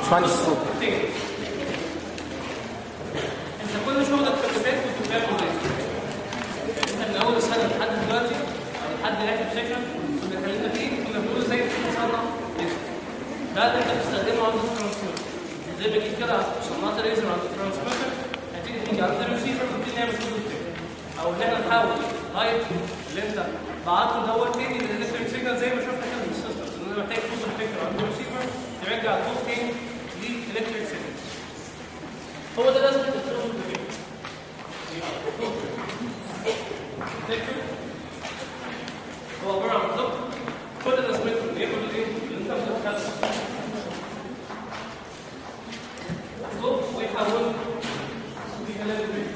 باشمهندس الصوت تاني انت كل شغلك في الكتاب كنت بتعمل ليزر يعني انت من اول السنه لحد دلوقتي او لحد اخر سيكشن كنا اتكلمنا فيه كنا بنقول ازاي تصنع ليزر ده اللي انت بتستخدمه عند الترانسميتر زي بجيب كده صنعت ليزر عند الترانسميتر هتيجي تيجي عند الريسيفر وتبتدي نعمل فوتو او ان احنا نحول اللايت اللي انت بعته دوت تاني للالكتريك سيجنال زي ما شفنا كده في السيستم ان انا محتاج فوتو ديتكتور عند الريسيفر ترجع الصوت تاني للالكتريك سيجنال هو ده لازم تدخله هو عباره عن بالظبط كل لازمته انه ياخد الايه اللي انت بتدخله صوت ويحوله لكلام البيت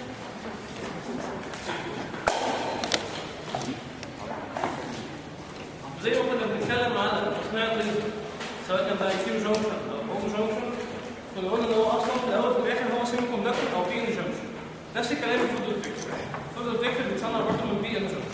زي ما كنا بنتكلم على تصنيع الليزر سواء كان بقى كيو جونكشن او هوم جونكشن كنا قلنا ان هو اصلا في الاول وفي الاخر هو سيمي كوندكتور او بي ان جنكشن نفس الكلام في الفوتو ديتكتور الفوتو ديتكتور بيتصنع برضه من بي ان جنكشن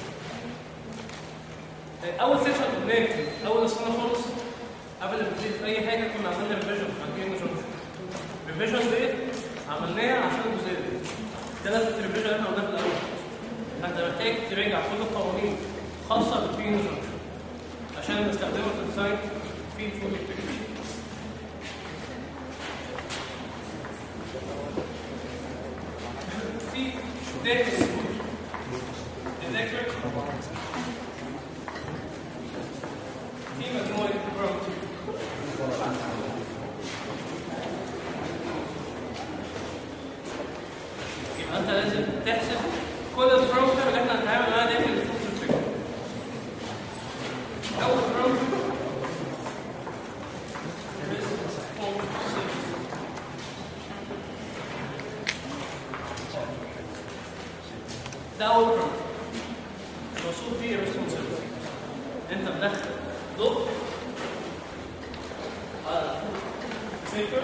اول سيكشن قلناه في اول السنه خالص قبل ما نبتدي في اي حاجه كنا عملنا ريفيجن عن بي ان جنكشن الريفيجن ديت عملناها عشان الجزئيه دي ده لازم الريفيجن اللي احنا قلناه في الاول فانت محتاج تراجع كل القوانين خاصه بالبي ان جنكشن عشان نستخدمها في الديزاين في الفوتو ديتكتور في داخل الذاكر في مجموعة بروتين يبقى انت لازم تحسب كل البرومتر اللي احنا هنتعامل معاه داخل الفوتو اول برومتر ده اول برومتر المقصود بيه الريسبونسبيلتي انت مدخل ضوء على سيكر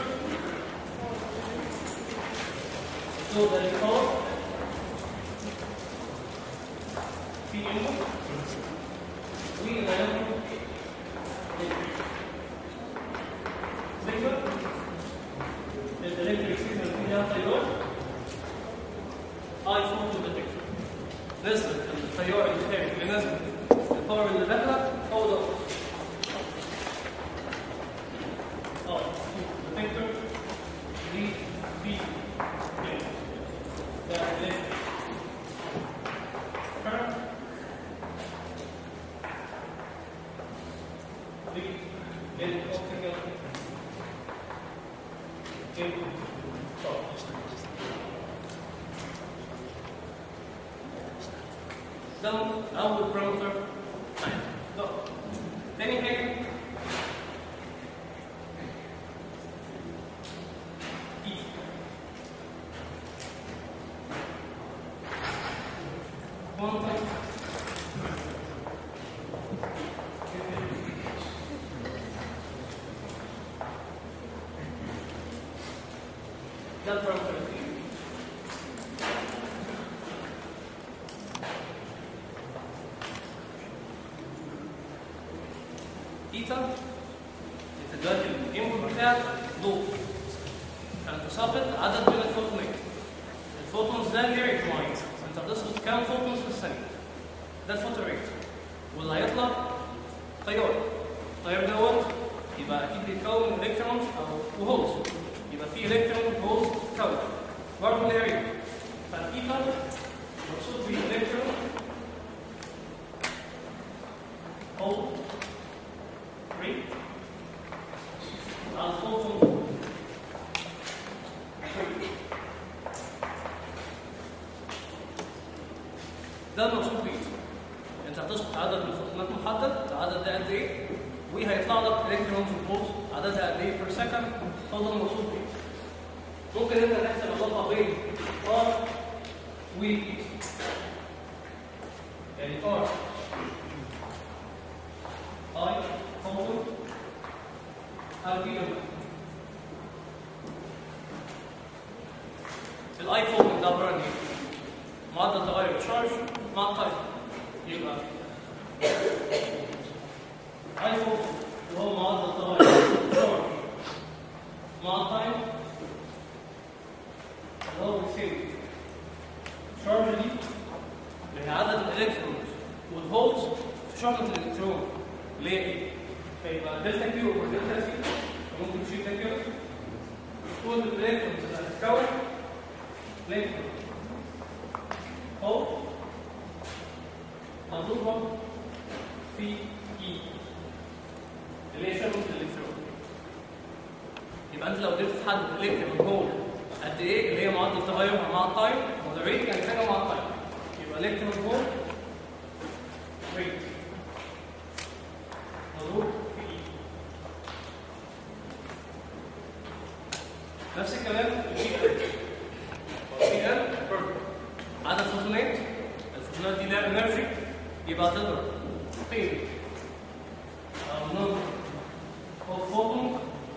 الضوء ده يتطور في انبوت وده ينبوت سيكر الالكتريك سيجنال فيها تيار اي فوتو ديتكتور نسبة التيار اللي خارج لنسبة الباور اللي داخلة هو ده اه ديتكتور دي بي ده electric current دي electrical input charge ده اول براوزر ده تاني حاجه اي كوانتم ده البراوزر ايتا انت دلوقتي الانبوت بتاعك ضوء فانت ساقط عدد من الفوتونات الفوتونز ده ليه ريت معين انت هتسقط كام فوتونز في الثانيه ده الفوتو ريت واللي هيطلع تيار التيار دوت يبقى اكيد بيتكون من الكترونز او وهولز يبقى في الكترون وهولز تتكون برضه ليه ريت فالايتا مقصود بيه الكترون هول ريت على الفوتون ده المقصود بيه انت هتسقط عدد من الفوتونات محدد العدد ده قد ايه وهيطلع لك الكترونز وبولز عددها قد ايه بير سكند هو ده المقصود بيه ممكن انت تحسب العلاقه بين ار و اي يعني ار اي فوتون او دي الايفون ده عباره عن ايه؟ معدل تغير الشارج مع التايم يبقى ايفون اللي هو معدل تغير الشارج دلتا كيو اوفر دلتا سي ممكن تشيل ده كده كل الالكترونز اللي هتتكون الكترون اهو مضروبه في اي اللي هي شبكه الالكترون يبقى انت لو قدرت تحدد الالكترون هو قد ايه اللي هي معدل تغيرها مع التايم وده ريت يعني حاجه مع التايم يبقى الالكترون هو ريت مضروب في اي نفس الكلام في في ال برضه عدد فوتونات الفوتونات دي لها انرجي يبقى تضرب قيمه او نمبر اوف فوتون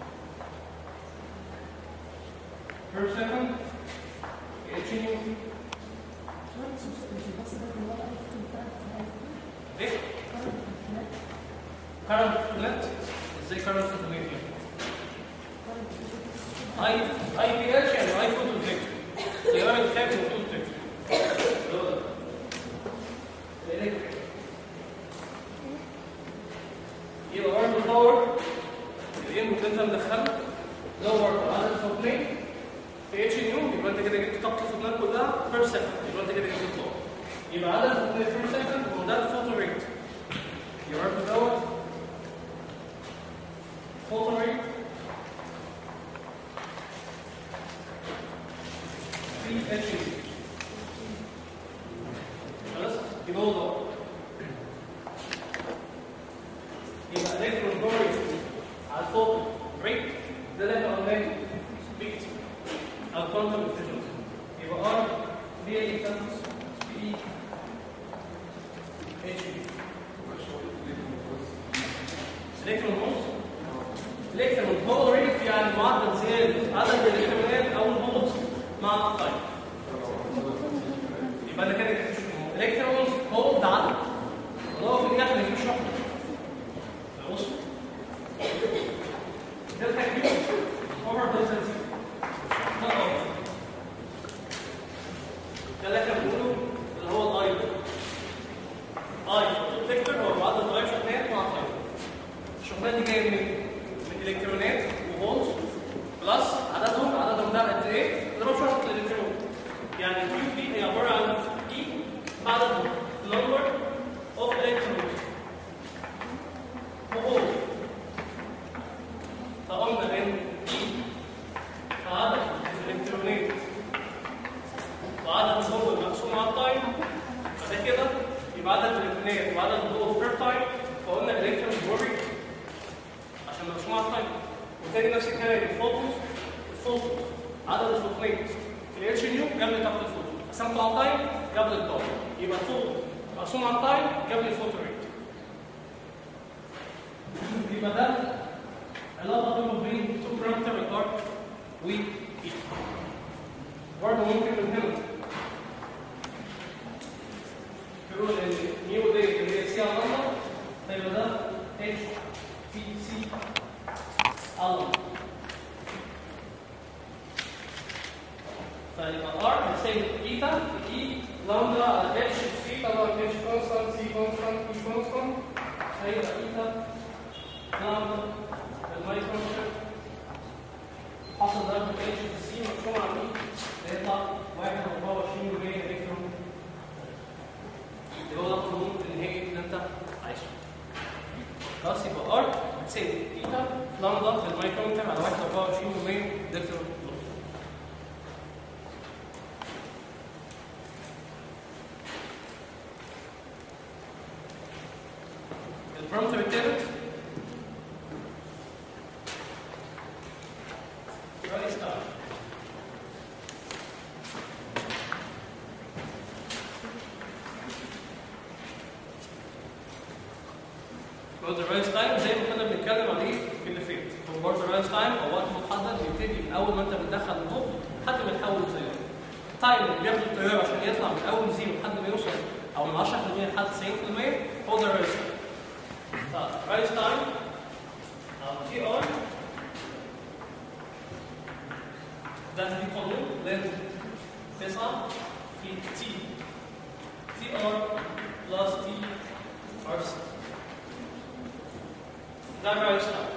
per second اتش نيو ايه current فوتونات ازاي current فوتونات يعني اي اي بي اتش يعني اي فوتو ديتكتور تيار الخارج فوتو ديتكتور يبقى برضه الباور الانبوت اللي انت مدخله دور على الفوتونين في اتش نيو يبقى انت كده جبت طاقه الفوتونات كلها بير سكند يبقى انت كده جبت الباور يبقى عدد الفوتونات بير سكند هو ده الفوتو ريت يبقى برضه دوت فوتو ريت في اتش نيو خلاص يبقى هو ده يبقى الكترون دوري على الفوق ريت ده اللي احنا قلناه بيت او كوانتم افيشنسي يبقى ار دي اي تنس بي اتش الكترون هولز الكترون هول ريت يعني معدل زياده عدد الالكترونات او الهولز مع التايم يبقى انا كده الكترون هول ده عدد الله في الناحيه مفيش واحده بص دلتا كيو اوفر دلتا تي ده غلط ده اللي احنا بنقوله اللي هو الاي اي فوتوتكتور هو بعض التغير شحنات مع تايم الشحنات دي جايه منين؟ من الكترونات وفولت بلس عددهم عددهم ده قد ايه؟ اضرب شرط الالكترون يعني كيو بي هي عباره عن اي عدد نمبر اوف الكترونز وهو فقلنا ان اي فعدد الالكترونات وعدد الضوء المقسوم على التايم فده كده يبقى عدد الالكترونات وعدد الضوء بير تايم فقلنا الالكترون بوري عشان مقسوم على التايم وتاني نفس الكلام الفوتون الفوتون عدد الفوتونات في الاتش نيو جاب لي طاقه الفوتون قسمته على التايم جاب لي الطاقه يبقى الفوتون مقسوم على التايم جاب لي الفوتون ريت يبقى ده علاقه بينه وبين تو بارامتر الارك و اي برضه ممكن من هنا تقول ان نيو دي اللي هي سي على الله فيبقى ده اتش في سي الله فيبقى ار هتساوي ايتا في اي لامدا على اتش سي طبعا اتش كونستانت سي كونستانت اي كونستانت هيبقى ايتا لامدا المايكرومتر حصل ضرب اتش في سي مقسوم على مين هيطلع 1.24 مليون الكترون يبقى هو ده القانون النهائي اللي انت عايزه خلاص يبقى ار هتساوي ايتا لامدا في المايكرومتر على 1.24 مليون الكترون البرومتر الثالث Right start. برضه الرايز تايم زي ما كنا بنتكلم عليه في اللي فات هو برضه الرايز تايم او وقت محدد بيبتدي من اول ما انت بتدخل الضوء لحد ما تحول التيار التايم اللي بياخد التيار عشان يطلع من اول زيرو لحد ما يوصل او من 10% لحد 90% هو ده الرايز تايم فالرايز تايم او تي ار ده في قانون لازم 9 في تي تي ار بلس تي ار سي ده الرايز تايم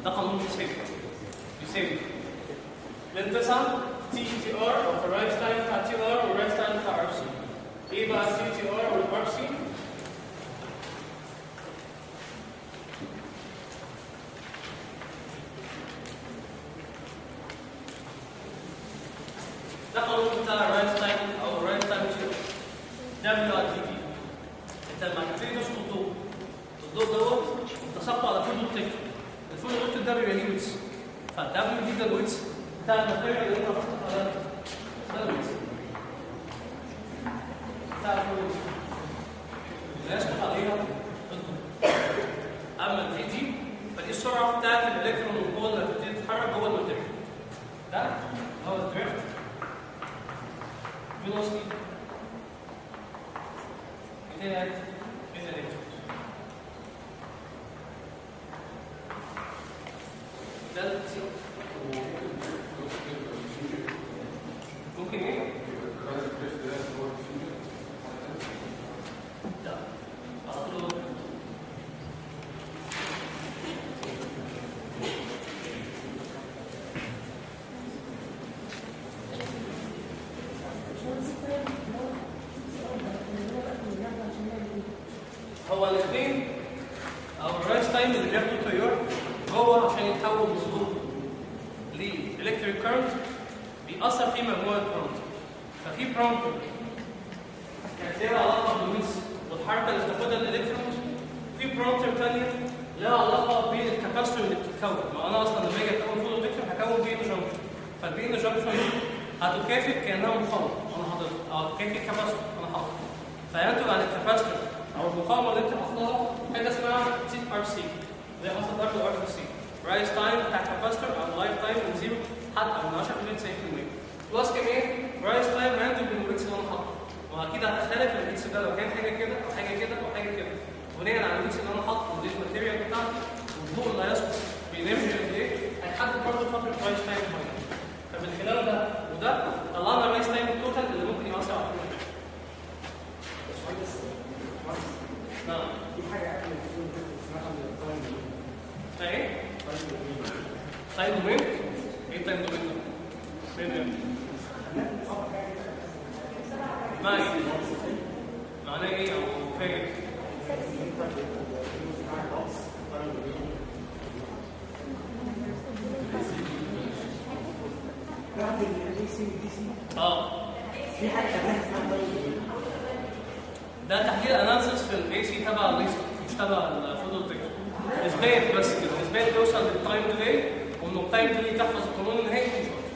ده قانون يساوي يساوي من 9 تي تي ار او الرايت تايم بتاع تي ار والرايت تايم بتاع ار سي ايه بقى سي تي ار والار سي ده قانون بتاع الرايت تايم او الرايت تايم تي دبليو ار تي تي انت لما هتبتدي تشوف الضوء الضوء دوت انت ساقطه على فوتو ديتكتور الفوتو ديتكتور ده بيبقى ليه ويتس فالدبليو دي ده الويتس بتاع الماتيريال اللي انت حاطط على ده الويتس بتاع الفوتو اللي يسقط عليها الضوء اما الفي دي فدي السرعه بتاعت الالكترون والقوه اللي هتبتدي تتحرك جوه الماتيريال ده هو الدريفت velocity بتاعت الالكترون ده التي ممكن ايه؟ لا على طول هو الاثنين او الرايس تايم اللي بياخده التيار جوه عشان يتحول من ضوء لالكتريك كارنت بيأثر فيه مجموعه كارنت ففي برامج كانت ليها علاقه بالويس والحركه اللي بتاخدها الالكترونز في برامتر ثانيه لها علاقه بالكاباستور اللي بتتكون ما انا اصلا لما اجي اكون فول ديكتور هكون بين جنكشن فالبين جنكشن دي هتكافئ كانها مقاومه انا حاططها او هتكافئ كاباستور انا حاططها فينتج عن الكاباستور او المقاومه اللي انت حاططها حاجه اسمها تي ار سي زي مثلا ضرب الار سي رايز تايم بتاع الكاباستور او لايف تايم من زيرو حتى من 10% ل 90% بلس كمان رايز تايم هينتج من الويكس اللي انا حاطه واكيد هتختلف الويكس ده لو كان حاجه كده او حاجه كده او حاجه كده بناء على الويكس اللي انا حاطه ودي الماتيريال بتاعتي والضوء اللي هيسقط بينمج قد ايه هيحدد برضه فتره رايز تايم معينه فمن خلال ده وده طلعنا الرايز تايم التوتال اللي ممكن يوسع على كل نعم في حاجه قبل الفيلم كده اسمها التايم ايه تايم دومين ايه تايم دومين ده؟ فين ده؟ ما ايه؟ معناه ايه او فين؟ بعد الاي سي والدي سي اه في حاجه كمان اسمها تايم ده تحليل اناليسيس في الاي سي تبع الليزر مش تبع الفوتو ديتكتور اثبات بس كده اثبات توصل للتايم ديلي وانه التايم ديلي تحفظ القانون النهائي مش أكتر.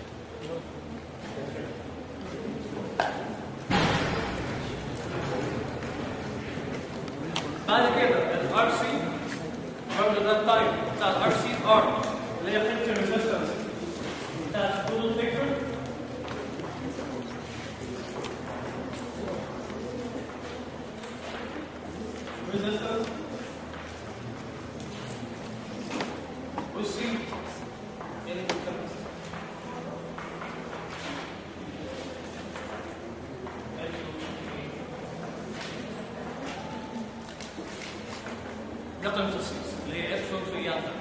بعد كده الار سي برضه ده التايم بتاع الار سي ار اللي هي قيمه الريزستنس بتاع الفوتو ديتكتور resistance والسي in capacity. ده قيمة السي اللي هي اف في ياتا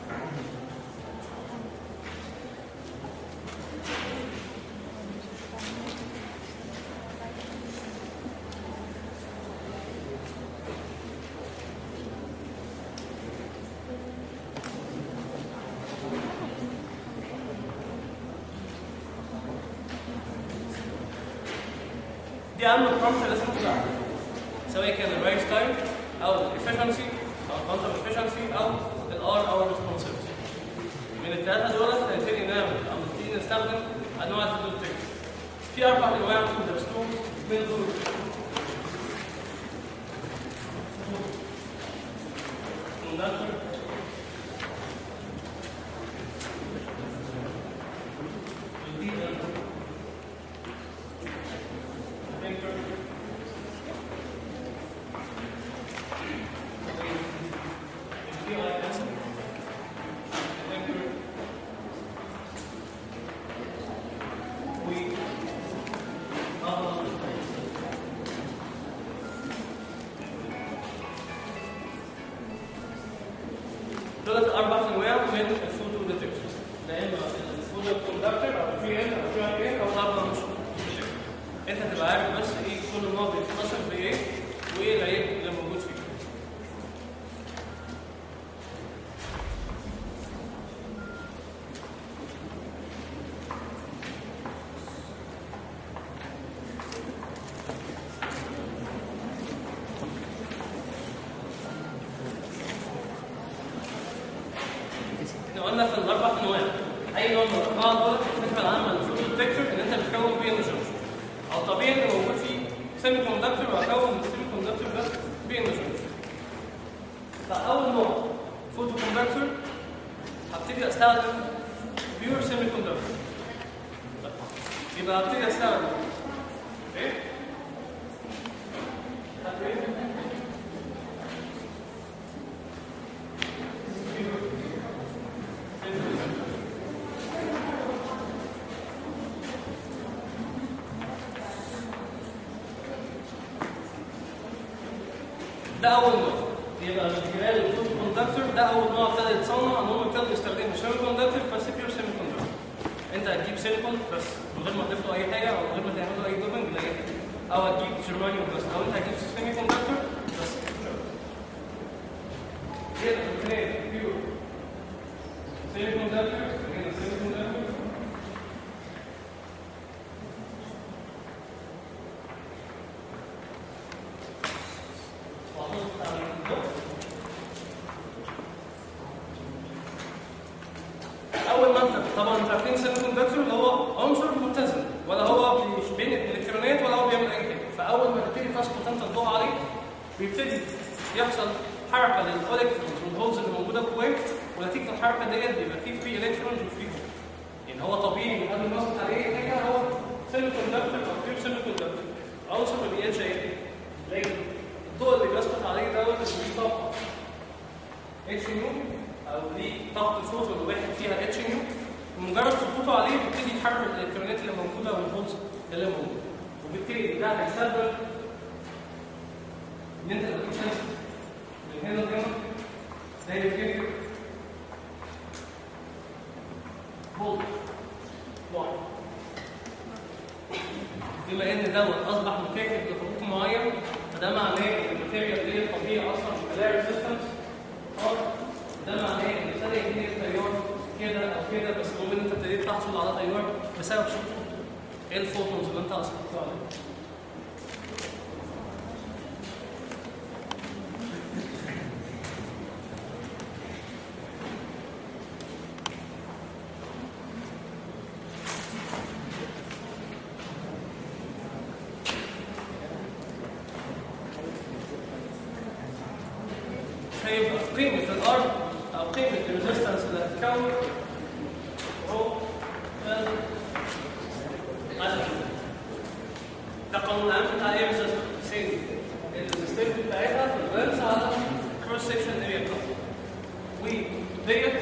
دي اهم برومبت لازم تبقى سواء كان الرايت تايم او الافشنسي او الكونتر افشنسي او الار او الريسبونسيفيتي من الثلاثه دول هنبتدي نعمل او نبتدي نستخدم انواع الفيديو تكست في اربع انواع ممكن درستوهم من دول conductor leader thinker feel like this thinker we uh, دولت الاربع انواع من الفوتو ديتكتور ده اما الفوتو كوندكتور او الفي ان او الفي ان او الاربعه مش انت تبقى عارف بس ايه كل نوع بيتصل بايه وايه العيب اللي موجود فيه احنا قلنا في الاربع انواع اي نوع من الاربعه دول الفكره العامه للفوتو ديتكتور ان انت بتكون بي ان جنكشن او طبيعي ان موجود فيه سيمي كوندكتور واكون السيمي كوندكتور ده بي ان جنكشن فاول نوع فوتو كوندكتور هبتدي استخدم بيور سيمي كوندكتور يبقى هبتدي استخدم ايه؟ هبتدي ده اول نوع يبقى من خلال الفوتو كوندكتور ده اول نوع ابتدى يتصنع ان هم ابتدوا يستخدموا سيمي كوندكتور بس بيور سيمي كوندكتور انت هتجيب سيليكون بس من غير ما تضيف له اي حاجه او من غير ما تعمل له اي دوبنج لاي حاجه او هتجيب جرمانيوم بس او انت هتجيب سيمي كوندكتور بس كده من خلال بيور سيمي كوندكتور هنا سيمي كوندكتور وهحط على الضغط اول ما انت طبعا انت عارفين سيمي كوندكتور اللي هو عنصر متزن ولا هو مش بين الالكترونات ولا هو بيعمل اي حاجه فاول ما تبتدي تسقط انت الضوء عليه بيبتدي يحصل حركه للالكترونز والهولز اللي موجوده جواه ونتيجه الحركه ديت بيبقى فيه فري الكترونز وفري هول يعني هو طبيعي من قبل ما اسقط عليه اي حاجه هو سيمي كوندكتور او بيور سيمي كوندكتور عنصر ما بيقلش اي حاجه لكن الضوء اللي بيسقط عليه دوت ليه طاقه اتش يو او ليه طاقه الفوتون الواحد فيها اتش يو بمجرد سقوطه عليه بيبتدي يحرك الالكترونات اللي موجوده والهولز اللي موجوده وبالتالي ده هيسبب ان انت لو جيت شمس من هنا لهنا ده يبتدي فولت واحد بما ان دوت اصبح مكافئ لخطوط معين فده معناه ان الماتيريال دي الطبيعي اصلا مش بلاقي ريزيستنس خالص ده معناه ان ابتدى يديني التيار كده او كده بس المهم ان انت ابتديت تحصل على تيار بسبب سقوط ايه الفوتونز اللي انت اسقطتها عليها فيبقى قيمة الأرض أو قيمة الريزستنس اللي هتتكون هو عدد ده قانون عام بتاع ايه ريزستنس سين الريزستنس بتاعتها في الفيرس على كروس سكشن اريا بتاعتها وديت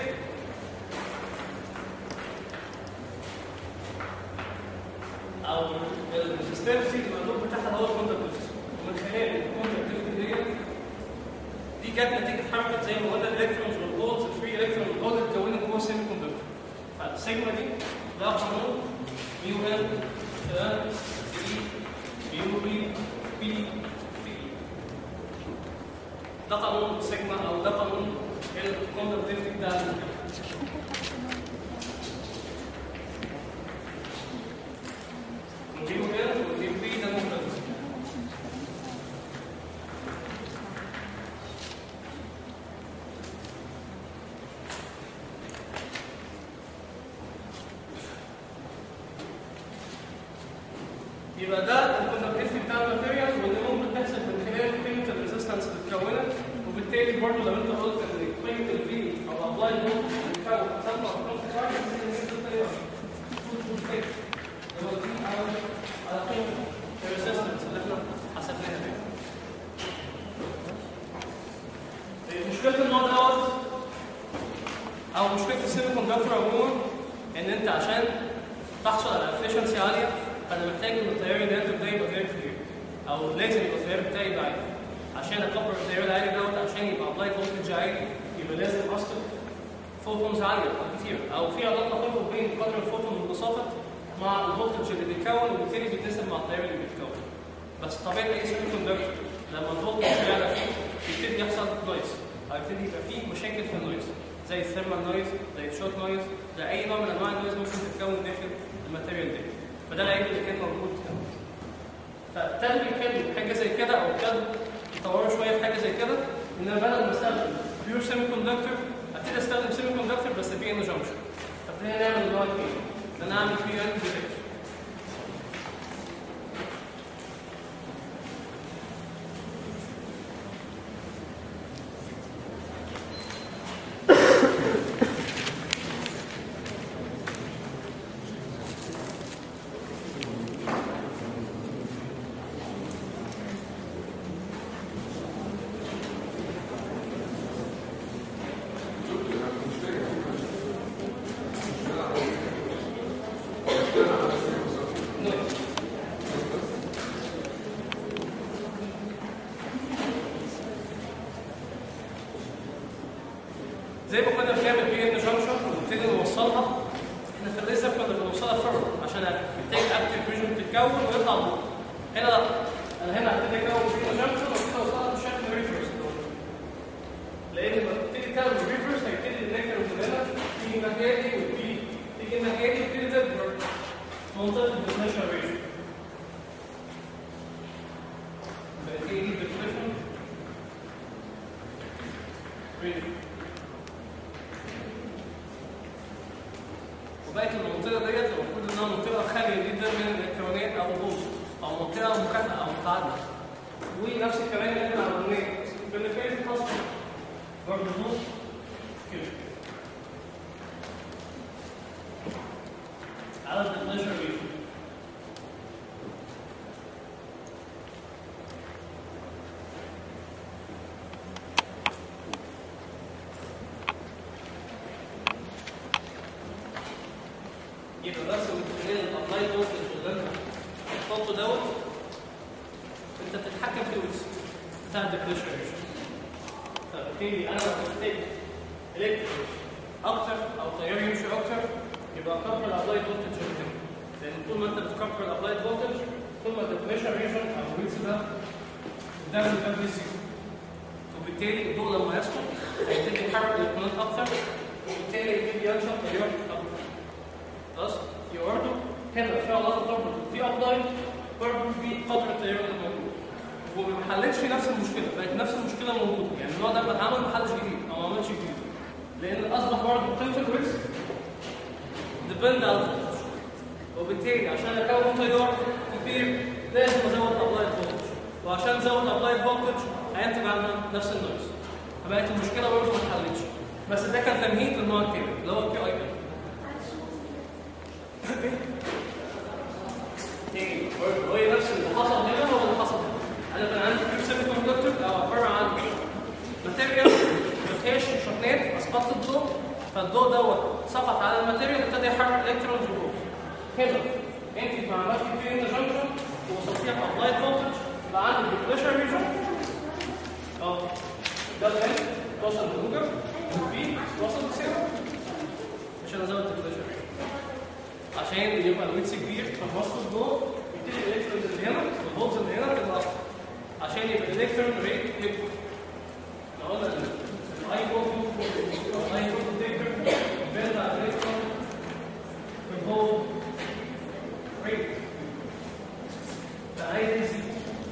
او الريزستنس دي المقلوب بتاعها هو الكونتاكت ومن خلال الكونتاكت ديت دي جت نتيجه حركه زي ما قلنا الالكترونز والهولز الفري الكترون والهولز اتكونت جوه السيمي كوندكتور فالسيجما دي ده قانون ميو ال ده دي ميو بي بي بي ده قانون السيجما او ده قانون الكوندكتيفيتي بتاع الالكترون. ميو ال وميو بي ده مختلف يبقى ده الكوندكتيفيتي بتاع الماتيريال واللي ممكن تحسب من خلال قيمه الريزستنس اللي اتكونت وبالتالي برضه لو انت قلت ان قيمه الفي او ابلاي فولت اللي اتكون حسبنا ارقام كتير ممكن ان انت تلاقي هو دي على على قيمه الريزستنس اللي احنا حسبناها دي. مشكله النوع دوت او مشكله السيمي كوندكتور عموما ان انت عشان تحصل على efficiency عاليه فانا محتاج ان التيار اللي ينتج ده يبقى فيري كتير او لازم يبقى التيار بتاعي يبقى عالي عشان اكبر التيار العالي دوت عشان يبقى ابلاي فولتج عالي يبقى لازم اسقط فوتونز عاليه او كتير او في علاقه تربط بين قدر الفوتون المتساقط مع الفولتج اللي بيتكون وبالتالي بيتناسب مع التيار اللي بيتكون بس طبيعي اي سيمي كوندكتور لما الفولتج بيعلى فيه بيبتدي يحصل نويز او يبتدي يبقى فيه مشاكل في النويز زي الثيرمال نويز زي الشوت نويز زي اي نوع من انواع النويز ممكن تتكون داخل الماتيريال دي فده العيب اللي كان موجود هنا فابتدوا يتكلموا حاجه زي كده او ابتدوا يطوروا شويه في حاجه زي كده ان انا بدل ما استخدم بيور سيمي كوندكتور ابتدي استخدم سيمي كوندكتور بس بي ان جنكشن فابتدينا نعمل اللي هو البي ان انا اعمل بي ان ديتكتور نويز زي ما كنا بنعمل بي ان جنكشن ونبتدي نوصلها احنا في الليزر كنا بنوصلها فورورد عشان محتاج اكتف فيجن تتكون ويطلع ضوء هنا لا انا هنا هبتدي اكون بي ان جنكشن وابتدي اوصلها بشكل ريفرس لان لما تبتدي تعمل ريفرس هيبتدي النكر من هنا تيجي الناحيه دي وتيجي تيجي الناحيه دي وتبتدي تكبر منطقه الديفليشن ريشيو فهي دي الديفليشن ريشيو وبقت المنطقه ديت المفروض انها منطقه خاليه جدا من الالكترونات او الضوء او منطقه مكافئه او متعادله ونفس الكلام اللي احنا عملناه في اللي فات حصل برضه ضوء كده على الديفليشن ريشيو يبقى بس وبتخلي الابلاي فولتج اللي انت بتحطه دوت انت بتتحكم في الويتس بتاع الديبريشن فبالتالي انا لو محتاج الكتريك اكتر او تيار يمشي اكتر يبقى كبر الابلاي فولتج كده لان طول ما انت بتكبر الابلاي فولتج طول ما الديبريشن ريجن او الويتس ده ده ده بيزيد وبالتالي الضوء لما يسقط هيبتدي يحرك الالكترونات اكتر وبالتالي يبتدي ينشط تيار اكتر خلاص يبقى برضه هنا في علاقه تربط في ابلاين برضه في قدر التيار اللي موجود وما حلتش نفس المشكله بقت نفس المشكله موجوده يعني النوع ده لما اتعمل ما حلش جديد او ما عملش جديد لان اصبح برضه قيمه الويكس ديبند على الفولتج وبالتالي عشان اكون تيار كبير لازم ازود ابلاي فولتج وعشان ازود ابلاي فولتج هينتج عنها نفس النويز فبقت المشكله برضه ما اتحلتش بس ده كان تمهيد للنوع التاني اللي هو الكي اي بي تاني برضه هي نفس اللي حصل هنا هو اللي حصل هنا انا كان عندي كيو سيمي كوندكتور او عباره عن ماتيريال ما فيهاش شحنات اسقطت الضوء فالضوء دوت سقط على الماتيريال ابتدى يحرك الكترونز جوه هنا انت مع عملتي في جنكشن ووصلتيها ابلايد فولتج بقى عندك ديبريشن ريجن اه ده الان توصل لموجب وبي توصل لصفر عشان ازود الديبريشن ريجن عشان يبقى الويتس كبير فالمصل الضوء يبتدي الالكترونز اللي هنا والهولز اللي هنا تبقى اكتر عشان يبقى الالكترون ريت يكبر لو قلنا الاي فولت الاي فولت تكبر بيرد على الالكترون في الهول ريت فعايز يزيد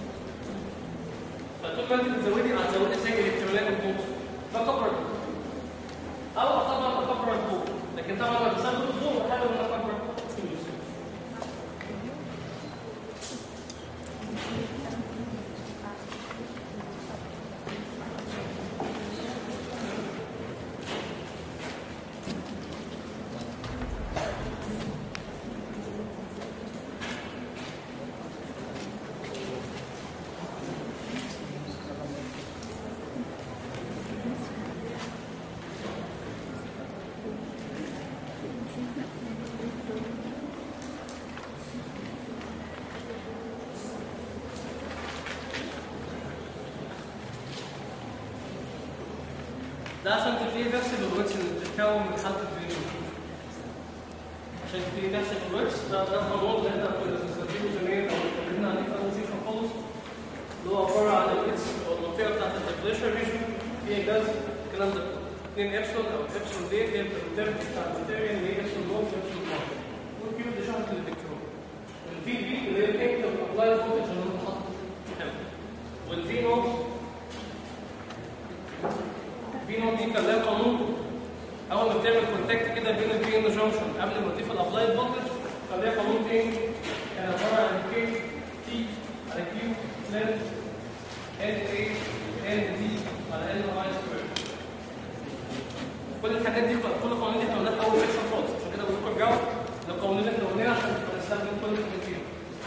فطول ما انت بتزودي هتزودي ازاي الالكترونات والفولت فكبر او طبعا اكبر الضوء لكن طبعا لما بزود الضوء بحاول ان انا اكبر الفلوس ده عشان تبتدي تحسب الويتس اللي بتتكون من حاله الدرين عشان تبتدي تحسب الويتس ده ده قانون اللي احنا كنا بنستخدمه زمان او اتكلمنا عليه في اول سيشن خالص اللي هو عباره عن الويتس او المنطقه بتاعت التبليشر ريجن فيها جاز الكلام ده 2 ابسلون او ابسلون دي هي البريتيرتي بتاع الماتيريال اللي هي ابسلون نوت وابسلون نوت والكيو دي شرط الالكترون الفي بي اللي هي الكيميكال ابلايد فولتج اللي انا حاطه هنا والفي نوت في نوت دي كان لها قانون اول ما بتعمل كونتاكت كده بين البي ان جانكشن قبل ما تضيف الابلايد فولتج كان لها قانون تاني كان عباره عن كي تي على كيو زد ان اي ان دي على ان اي سكوير كل الحاجات دي كل القوانين دي احنا قلناها في اول سيكشن خالص عشان كده بقول لكم ارجعوا للقوانين اللي احنا قلناها عشان نبقى نستخدم كل الحاجات دي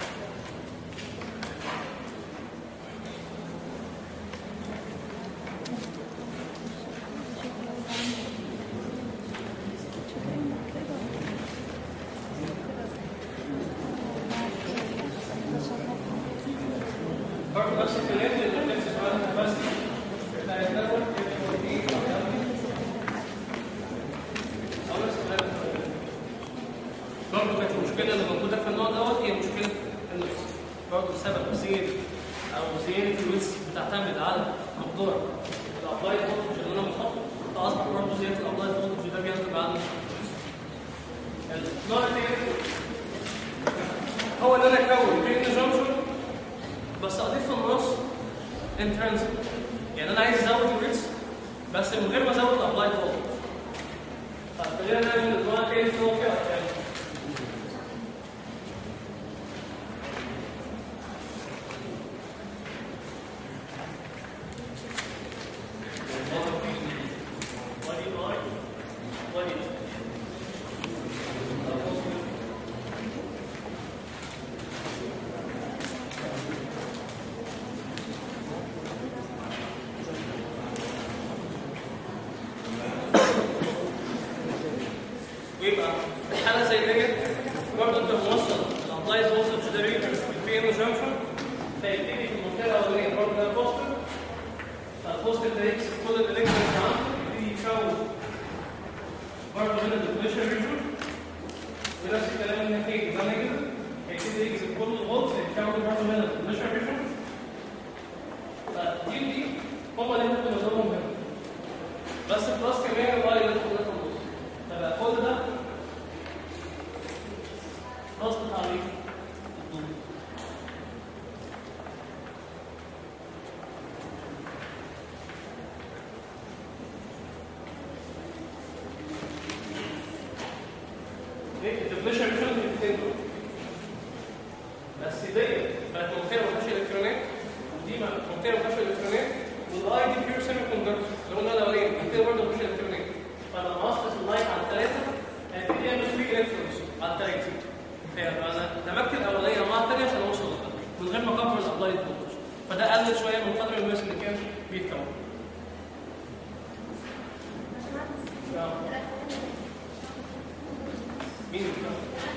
برضه نفس الكلام اللي بنحسب على الكباسيتي بتاع النتورك برضه كانت المشكله اللي موجوده في النوع دوت هي مشكله النص برضه سبب زياده او زياده الويتس بتعتمد على مقدار الابلايد فولتج اللي انا بحطه فاصبح برضه زياده الابلايد فولتج ده بينتج عنه النوع الثاني هو ان انا اكون بين جانكشن بس اضيف في النص انترنسك يعني انا عايز ازود الويتس بس من غير ما ازود الابلايد فولتج فخلينا نعمل النوع الثاني اللي هو فيه يعني ويبقى في حاله زي ديت برضه انت موصل الابلايد فولتج ده ريجن البي ام جانكشن فيبتدي في المنطقه الاولانيه برضه ده بوستر فالبوستر ده يكسب كل الالكترونز عنده يبتدي يكون برضه هنا الدبليشن ريجن ونفس الكلام الناحيه ده نيجاتيف هيبتدي يكسب كل الفولت يكون برضه هنا الدبليشن ريجن فدي ودي هما اللي احنا كنا بنقولهم هنا بس بلس كمان الواي اللي في النص فبقى كل ده نص تعريف الدبليشن مش الاثنين دول بس دي بقت منطقه ما فيهاش الكترونات ودي بقت منطقه ما فيهاش الكترونات والاي دي بيور سيمي كوندكتور اللي قلنا الاولاني منطقه برضه ما فيهاش الكترونات فلما اسقط اللايت على الثلاثه هيبتدي يعمل فري الكترونز على الثلاثه فيبقى انا دمجت الاولانيه مع الثانيه عشان اوصل للثانيه من غير ما اكبر الابلايد فولتج فده قلل شويه من قدر الماس اللي كان بيتكون مين بيتكون؟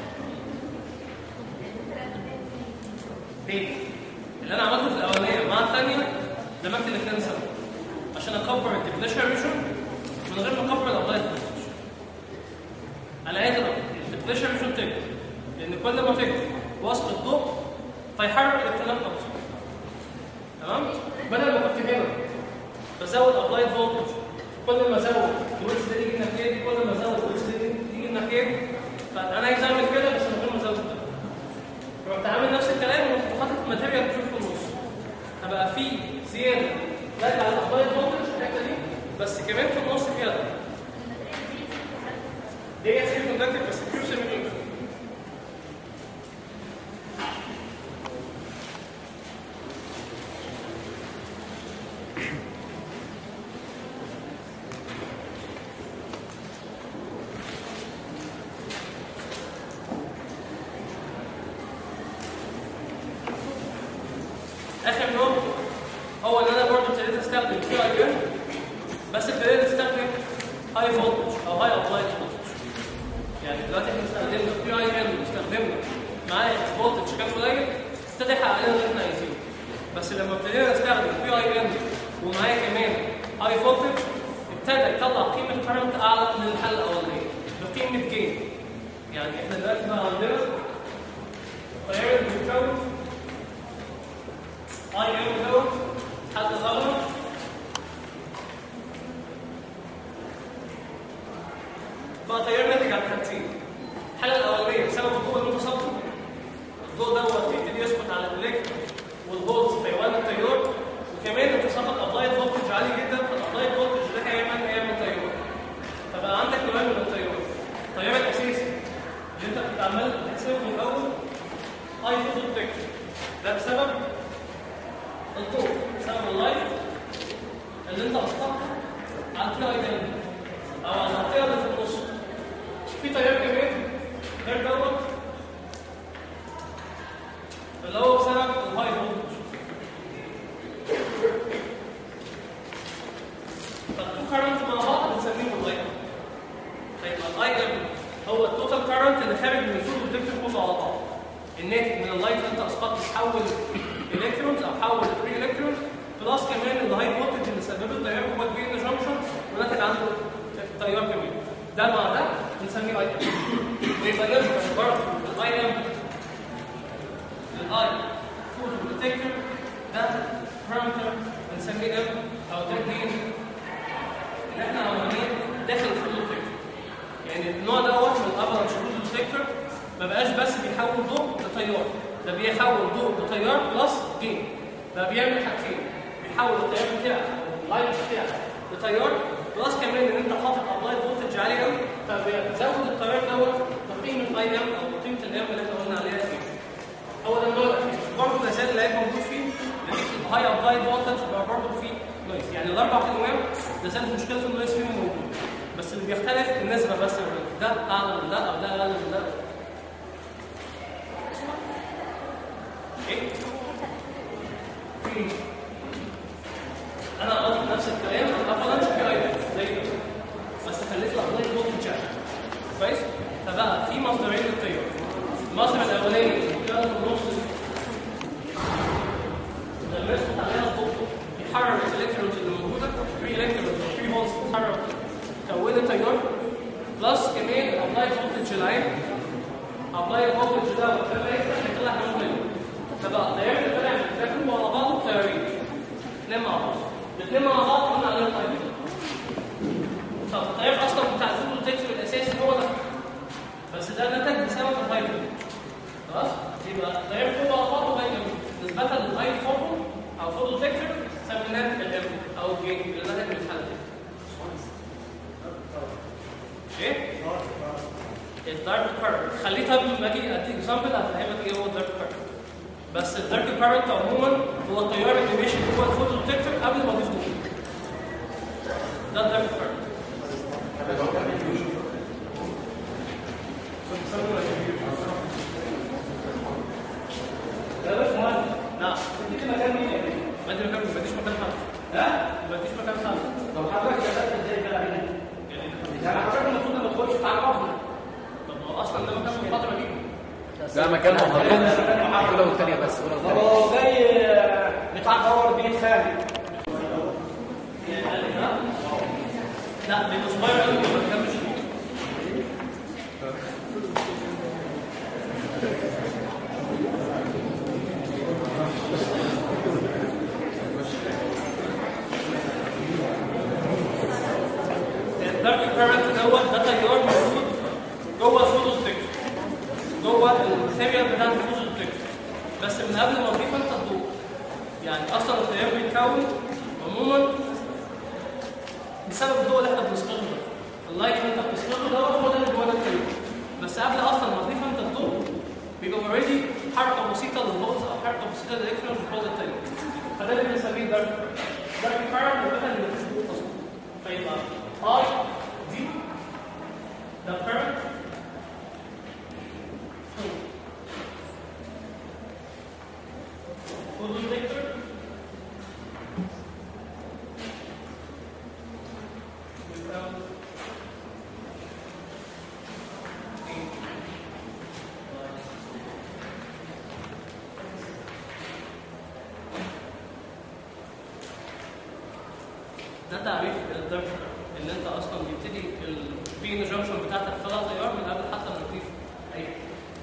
ليه؟ اللي انا عملته في الاولانيه مع الثانيه دمجت الاثنين سوا عشان اكبر الدبليشر ريشن من غير ما اكبر الابلايد فولتج على ايه الدبليشر ريشن تكبر لان كل ما تكبر وسط الضوء فيحرك الالكترونات اكتر تمام بدل ما كنت هنا بزود ابلايد فولتج كل ما ازود الويتس دي يجي الناحيه دي كل ما ازود الويتس دي يجي الناحيه دي فانا عايز اعمل كده بس من غير ما ازود ده رحت عامل نفس الكلام ورحت حاطط ماتيريال بشوف في النص هبقى في زياده راجع على الابلايد فولتج الحته دي بس كمان في النص فيها ده دي سيمي كوندكتور بس بيور سيمي كوندكتور اخر نوع هو ان انا برضه ابتديت استخدم كيو اي ام بس ابتديت استخدم هاي فولتج او هاي ابلايد فولتج يعني دلوقتي احنا استخدمنا كيو اي ام واستخدمنا معاه فولتج كان قليل ابتدى يحقق لنا اللي احنا عايزينه بس لما ابتدينا نستخدم كيو اي ام ومعاه كمان هاي فولتج ابتدى يطلع قيمه كرنت اعلى من الحاله الاولانيه بقيمه جين يعني احنا دلوقتي بقى عندنا تيار بيتكون اي ام دوت حد الاول بقى تيار ناتج عن حاجتين الحاله الاولانيه بسبب الضوء المتصل الضوء دوت بيبتدي يسقط على الالكترون والفولت فيولد التيار وكمان انت سقط ابلايد فولتج عالي جدا فالابلايد فولتج ده هيعمل هيعمل تيار فبقى عندك نوعين من التيار التيار الاساسي اللي انت كنت عمال تحسبه من الاول اي فوتو ديتكتور ده بسبب الضوء بسبب اللايت اللي انت اسقطته على التي اي ده او على المنطقه اللي في النص في تيار كمان غير دوت اللي هو بسبب الهاي فولتج فالتو كارنت مع بعض بنسميهم الاي ام فيبقى الاي ام هو التوتال كارنت اللي خارج من الفوتو ديتكتور كله على بعض الناتج من اللايت اللي انت اسقطت تحول الكترونز او حول الفري الكترونز بلس كمان الهاي فولتج اللي سببه التيار جوه البي ان جانكشن وناتج عنه تيار كمان ده مع ده بنسميه اي ام ويبقى نسبه برضه الاي ام للاي فوتو ديتكتور ده بارامتر بنسميه ام او ده جين اللي احنا عمالين داخل الفوتو ديتكتور يعني النوع دوت من الافرج فوتو ديتكتور ما بقاش بس بيحول ضوء لتيار ده بيحول ضوء لتيار بلس جين ده بيعمل حاجتين بيحول التيار بتاعك اللايت بتاعك لتيار بلس كمان ان انت حاطط ابلاي فولتج عالي قوي فبيزود التيار دوت بقيمه اي ام او قيمه الام اللي احنا قلنا عليها فيه هو ده النوع الاخير برضه ما زال العيب موجود فيه نتيجه الهاي ابلاي فولتج بقى برضه فيه نويز يعني الاربع كيلوات ما زالت مشكله النويز فيهم موجود بس اللي بيختلف النسبه بس ده اعلى من ده او ده اقل من ده ايه؟ مم. انا قلت نفس الكلام الافلانش في اي زي كده بس خليت الابلاي فولتج عالي كويس؟ فبقى في مصدرين للتيار المصدر الاولاني اللي في النص لما يسقط عليها الضوء يحرر الالكترونز اللي موجوده 3 الكترونز 3 فولتس تتحرك تولد تيار بلس كمان الابلاي فولتج العالي ابلاي فولتج ده لما يفتح يطلع منه منه فبقى التيار اللي طالع من الداخل مع بعض تيارين الاثنين مع بعض الاثنين مع بعض قلنا عليهم تيار طب التيار اصلا بتاع الفوتو ديتكتور الاساسي هو ده بس ده نتج بسبب الهاي فولتج خلاص يبقى التيار كله على بعضه باين نسبة للهاي فوتو او فوتو ديتكتور سميناه الام او الجين اللي نتج من الحل ده ايه؟ الدارك كارنت خليه طب لما اجي ادي اكزامبل هفهمك ايه هو الدارك كارنت بس الدارك كارنت عموما هو التيار اللي ماشي جوه الفوتو ديتكتور قبل ما اضيف ضوء ده الدارك كارنت لا بس مهندس نعم بديش مكان مين يا بيه؟ بدي مكان ما بديش مكان حد ها؟ ما بديش مكان حد طب حضرتك شغال ازاي بقى هنا؟ يعني حضرتك المفروض ما تدخلش تعرفنا طب ما هو اصلا ده مكان من فتره دي ده مكان محاضرات اولى والثانيه بس اولى والثانيه هو جاي بتاع باور بيت خارج لا بيبقى صغير قوي ما بيكملش الدارك كارنت دوت ده تيار موجود جوه الفوتو ديتكتور جوه السيريال بتاعت الفوتو ديتكتور بس من قبل ما تضيف انت الضوء يعني اصلا التيار بيتكون عموما بسبب الضوء اللي احنا بنسقطه ده اللايت اللي انت بتسقطه ده هو ده اللي جوه التيار بس قبل اصلا ما تضيف انت الضوء بيبقى اوريدي حركه بسيطه للفولز او حركه بسيطه للالكترون جوه التيار فده اللي بنسميه دارك دارك كارنت مثلا اللي مفيش ضوء اصلا فيبقى اي دي ده كارنت فوتو ديتكتور without ده تعريف الدارك كارنت ان انت اصلا بيبتدي البي جنكشن بتاعتك طلع تيار من قبل حتى ما تضيف اي حاجة.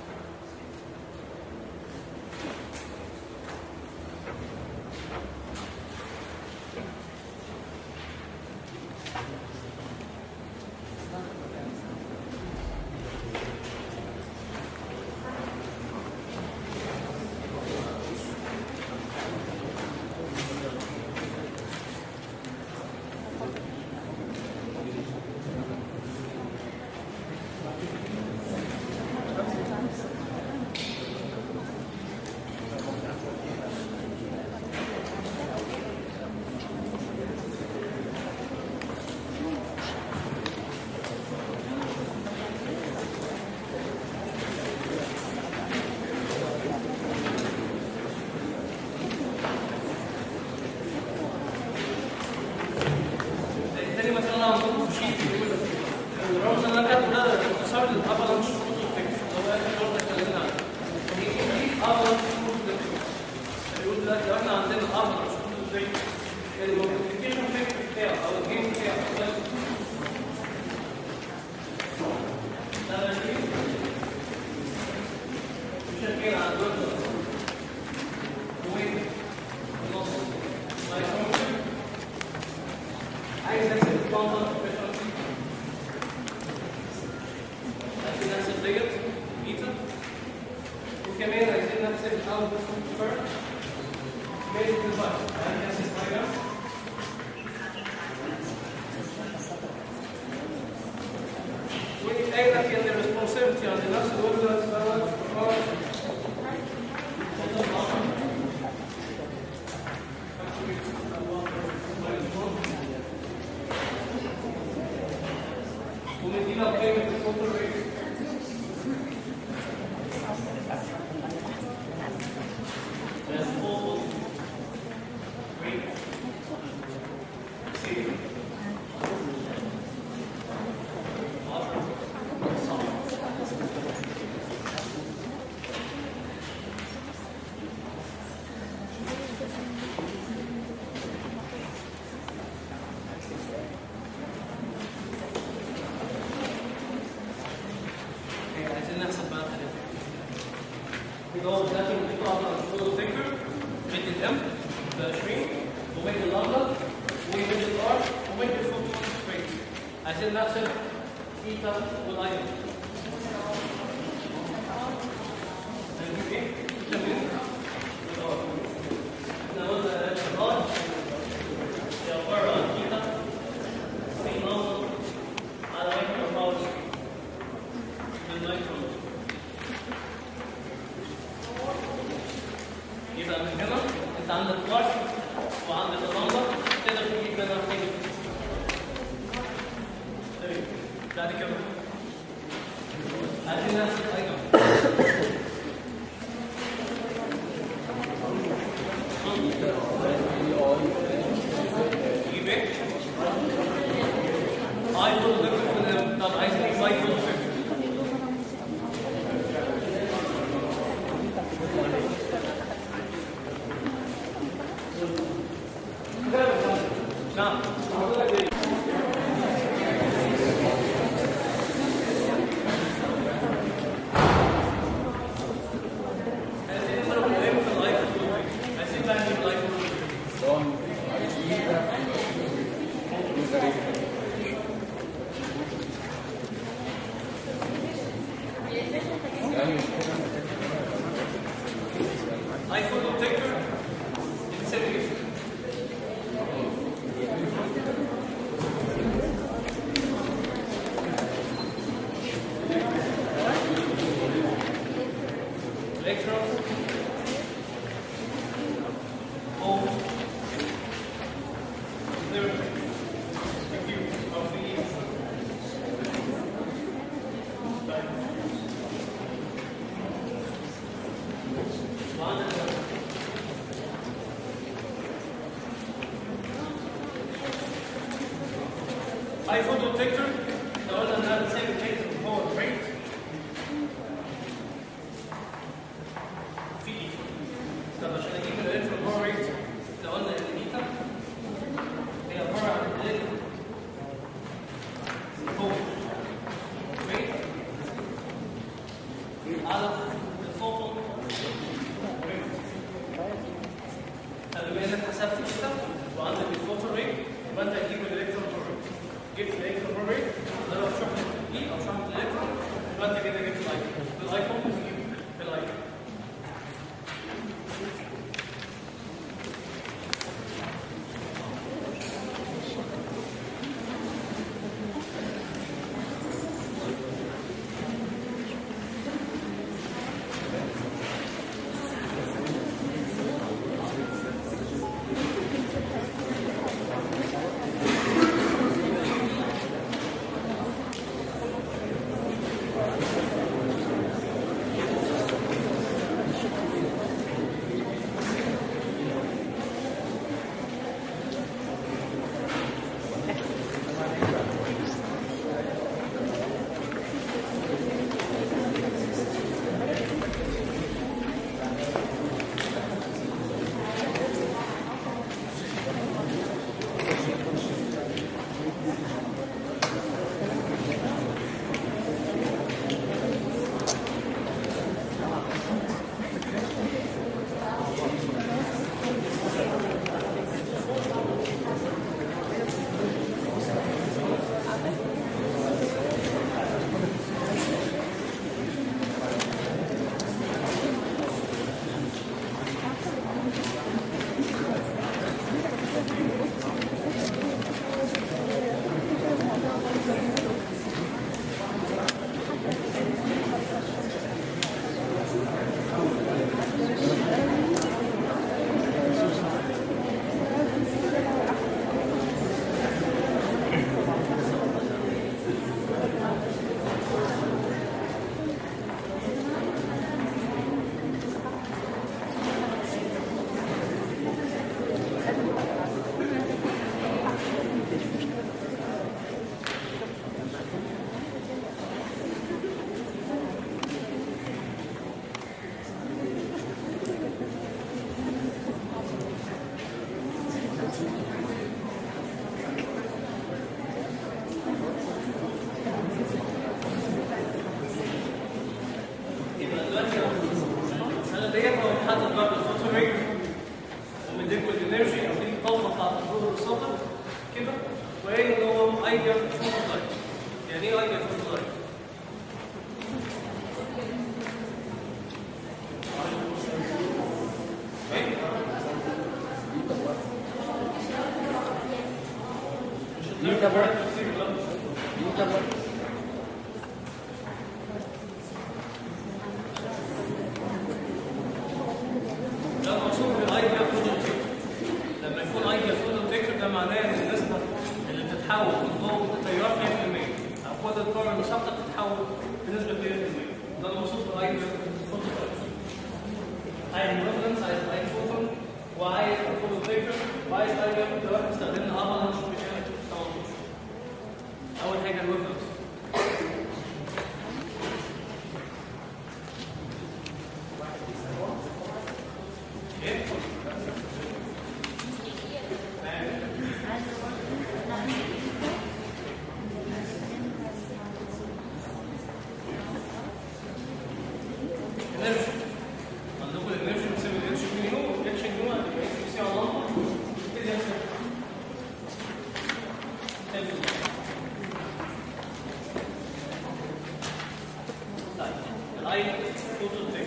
تاني مثلا عندكم شيت بيقول الرمز اللي انا كاتبه ده اختصار للافالانش فيكس اللي هو اخر برضه اتكلمنا عنه. دي دي افالانش بيقول دلوقتي لو احنا عندنا افالانش فيكس المالتيبيكيشن فيكس بتاعه او الجيم بتاعه ده ده ماشي مش شايفين على الويب وين نص مايكروفون عايز نحسب الكوانتم efficiency عايزين نحسب ديت بيتا وكمان عايزين نحسب الاوتبوت فيرست ميل ديفايس عايزين نحسب حاجه وقايل لك ان الريسبونسبيلتي عند الناس دول دوت ومدينا قيمة الفوتو ريت عايزين نحسب بقى الحاجات دي. يبقى هو دلوقتي بنحط على الفوتو تكتر مد الام ب 20 ومد الابيض ومد الار ومد الفوتو ريت عايزين نحسب ايتا والايون هنجيب ايه؟ ايتا من الار احنا قلنا الار هي عباره عن ايتا في نمط على مايكرو باور بالمايكرو يبقى من هنا انت عندك وارد وعندك اللمبه تقدر تجيب منها حاجه طيب بعد كده عايزين نحسب ايضا تجيب ايه؟ ايفون ذكر طب عايز نجيب ايفون ذكر نعم عايزين نضرب الام في الايفون عايزين بقى نجيب الايفون لون ايفون بروتكتور بتساوي ايه؟ electron ohm zero q of the وعندك ايفون ديتكتور لو قلنا انها بتساوي كيف هو الريت في ايه؟ طب عشان اجيب الالكترون هو ريت لو قلنا ان الايتا هي عباره عن الالكترون يبقى دلوقتي السنه ديت هو محدد برضه الفوتو ريت ومديكوا الانرجي او دي الطاقه بتاعت الضوء والسطر كده وقايل ان هو ايديال فوتو لايت يعني ايه ايديال فوتو لايت؟ ايه؟ مش بيتا الدرجة بقى. التفسير، لا. بيتا برضه ده المقصود بالايديا فوتو لما يكون ايديا فوتو تكتب ده معناه ان النسبه اللي بتتحول من ضوء تيار 100% او قوه الكره المساقطه بتتحول بنسبه 100% ده المقصود بالايديا فوتو عايز ريفرنس عايز اي فوتون وعايز فوتو تكتب وعايز ايديا فوتو استخدمنا افالانش بشكل 18 اول حاجه الريفرنس ايه الانرجي عندكم الانرجي بتساوي الاتش نيو والاتش نيو هتبقى اتش سي على لمبه كده يحصل طيب الاي توتال تيك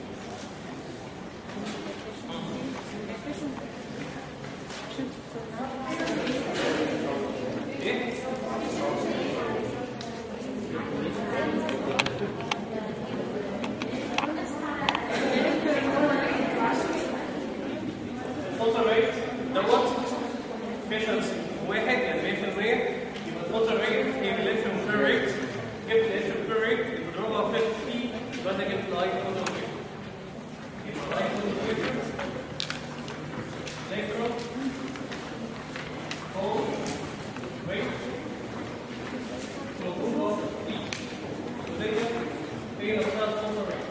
ايه الفوتو ريت دوت efficiency واحد يعني 100% يبقى الفوتو ريت هي الالكترون بير ريت جبت الالكترون بير ريت بضربها في بي يبقى انت جبت الاي فوتو ريت يبقى الاي فوتو ريت الكترون فوق ريت مضروبه في بي وديت هي نفسها الفوتو ريت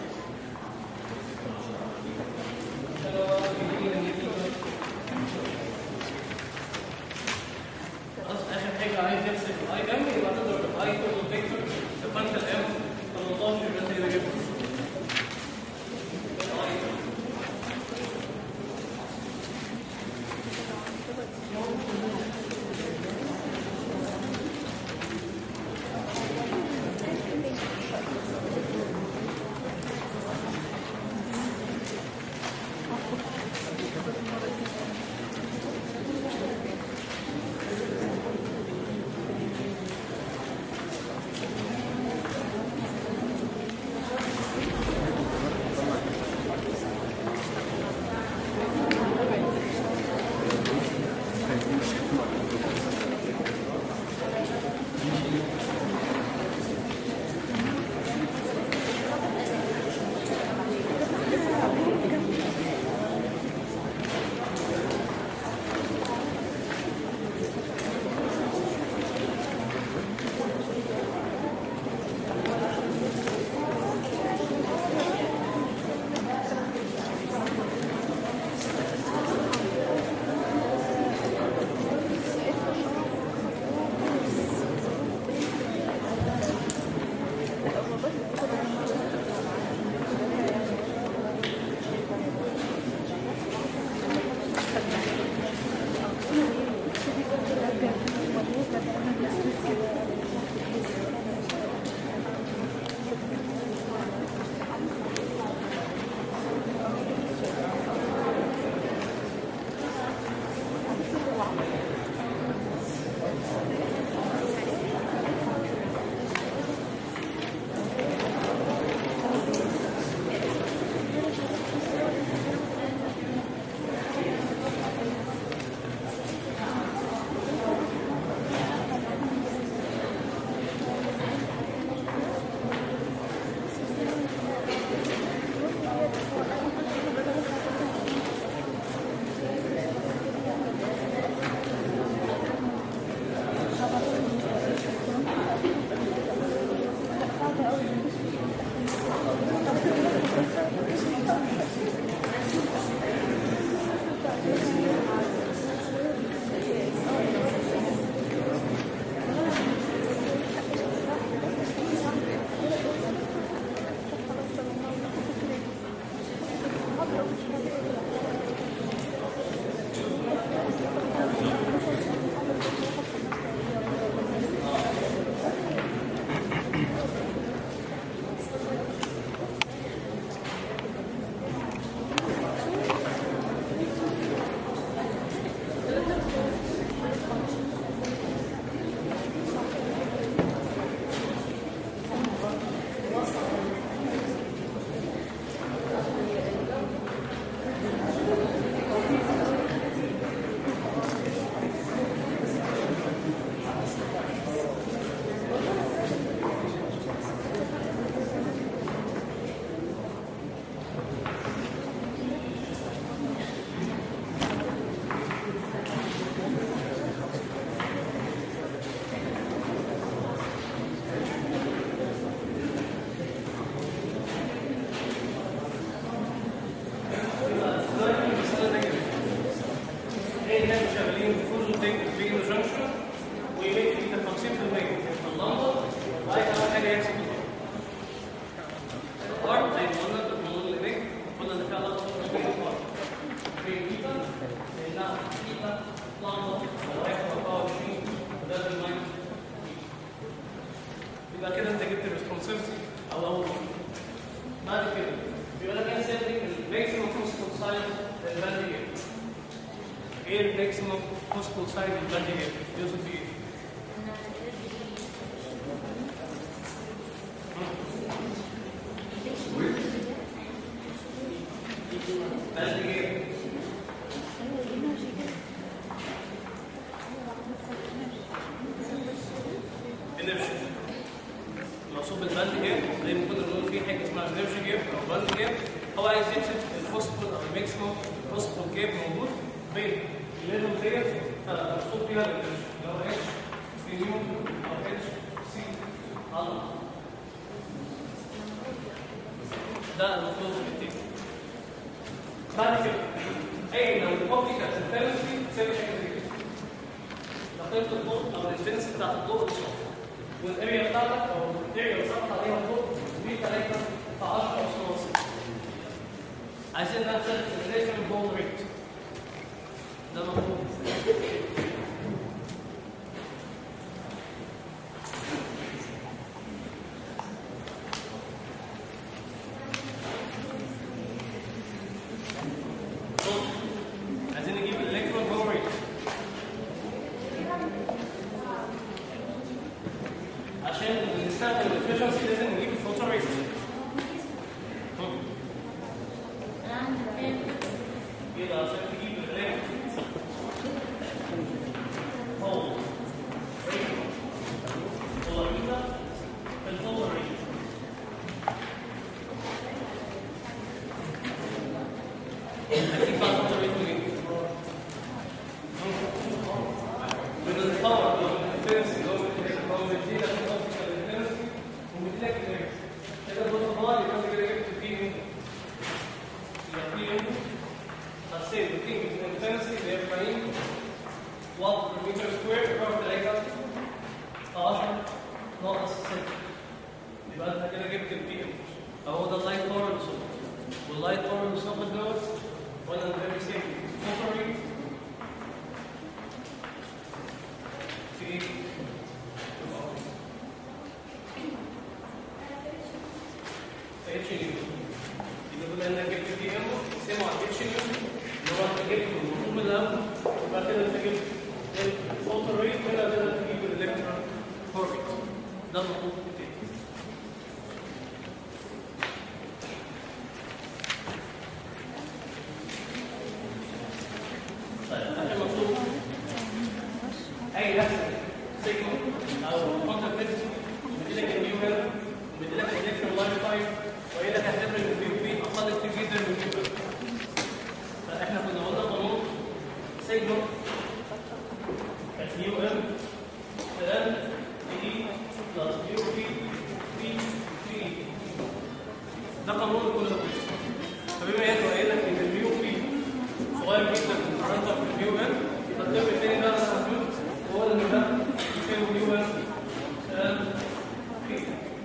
خلاص اخر حاجه عايز تحسب الاي ام يبقى تضرب الاي توتال فيكتور فانت الام 18 يبقى انت كده جبت تنك بين الجنكشن ويميت بيتا 50% في اللمبه وبعد كده اول حاجه يحصل الارم زي ما قلنا بالقانون اللي هناك قلنا ان فيها لمبه بين الارم بين بيتا لانها بيتا لمبه 24 ده المايك يبقى كده انت جبت الريسبونسيفيتي او اول واحد. بعد كده بيقول لك ايه سيتنج الماكسيمم بوسيبل سايز للباند جيم ايه الماكسيمم بوسيبل سايز للباند جيم يوصل فيه ايه؟ باند جيم انرجي المقصود بالباند جيم زي ما كنا بنقول في حاجه اسمها انرجي جيم او باند جيم هو عايز يمسك البوسيبل او الماكسيمم بوسيبل جيم موجود بين الليفل ديت فالمقصود بيها الانرجي اللي هو اتش في نيو او اتش سي على ده المطلوب بالتيك بعد كده اي لو الاوبتيكال انتنسيتي تساوي حاجه زي كده قيمه الضوء او الانتنسيتي بتاعت الضوء الصوت والاريا بتاعتك او الاريا اللي سقط عليها الضوء دي 3 في 10 اس ونص عايزين نحسب الريليشن بول ريت ده مطلوب عايزين نجيب الالكترون بول ريت عشان نستخدم الافشنسي لازم نجيب الفوتو ريت يبقى عشان تجيب الريت هو ريت هو كده في الفوتو ريت هتجيب بقى الفوتو ريت منين؟ من الباور او من الانتنسي اللي هو هو مديلك الاوبتيكال انتنسي ومديلك الريت كده بالفضاء يبقى انت كده جبت فيه ايه؟ يبقى فيه ايه؟ هتسيب قيمه الانتنسي اللي هي 40 واط per متر سكوير يبقى تلاقيها 10 ناقص 6 يبقى انت كده جبت البي ام اهو ده اللايت باور اللي صوت واللايت باور اللي صوت دوت ولا فيري سيمبل فوتو ريت في ايه؟ في اتش نيو يبقى بما انك جبت بي ام سمعوا على اتش نيو اللي هو انت جبت المفهوم الاول وبعد كده انت جبت الفوتو ريت كده تقدر تجيب الالكترون اوربت ده المطلوب بتاعي طيب احنا المطلوب اي نفس سيجنال او كونتاكت نت بيديلك النيو هيل بيديلك الالكترون لايف تايم ويقول لك هتعمل البي بي اقل كتير جدا من النيو هيل فاحنا كنا قلنا قانون سيجنال نيو ام ام دي بلس نيو بي بي بي ده قانون كل ده فبما انه قايل لك ان النيو بي صغير جدا مقارنه بالنيو ام فالترم الثاني ده انا هقول هو ان ده يساوي نيو ام ام بي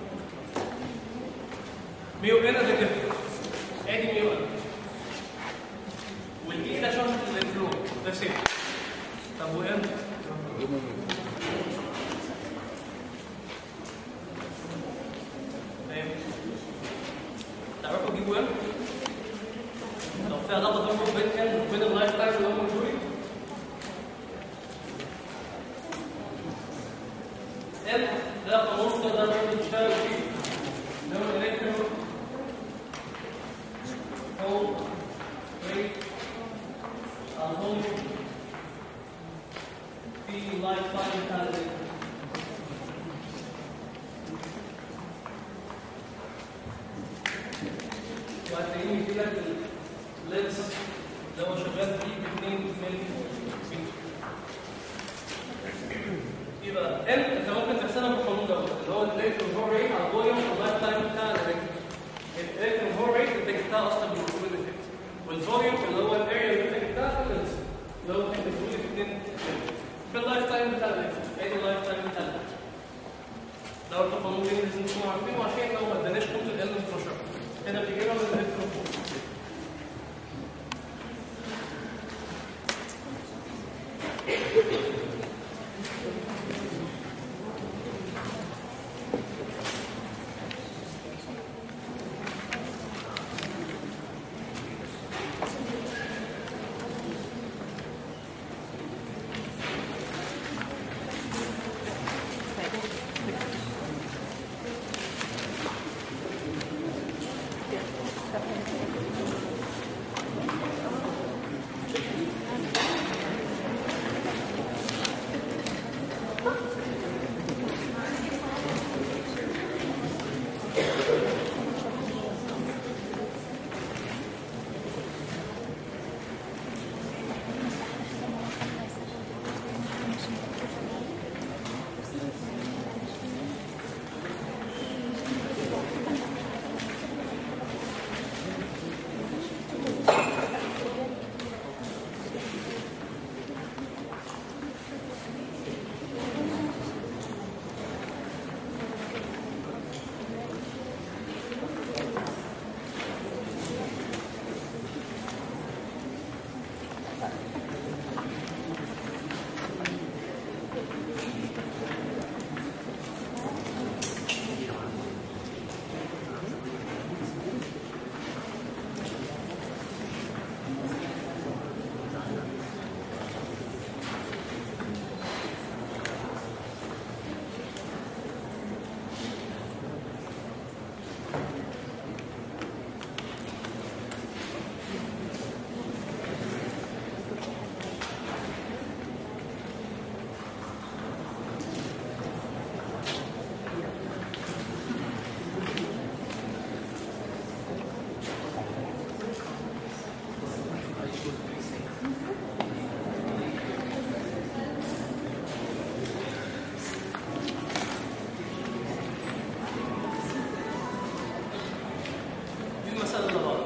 ميو ام ده كده ادي ميو ام والبي ده شرط الانفلو ده سيف طب وام تمام تعرفوا تجيبوا ام لو في علاقه بينهم بين ام وبين اللايف تايم اللي هو موجود ام ده قانون تقدر برضه تشتغل فيه اللي هو الالكترو هو ريت الفوليوم في لايف تايم بتاع الالكترو وهتلاقيه يديلك اللينس اللي هو شغال فيه ب 2 مللي يبقى ام انت ممكن تحسبها بالقانون دوت اللي هو الالكترون هول ريت على الفوليوم واللايف تايم بتاع الالكترون الالكترون هول ريت انت جبتها اصلا بالكود افكت والفوليوم اللي هو الاريا اللي انت جبتها في اللينس اللي هو كان بيقول لك 2 مللي في اللايف تايم بتاع الانسان ايه اللايف تايم بتاع الانسان ده برضه قانون تاني لازم تكونوا عارفينه عشان لو ما اداناش قيمه الان مباشره هنا بتجيبها من الالكترون دي المسألة اللي بعض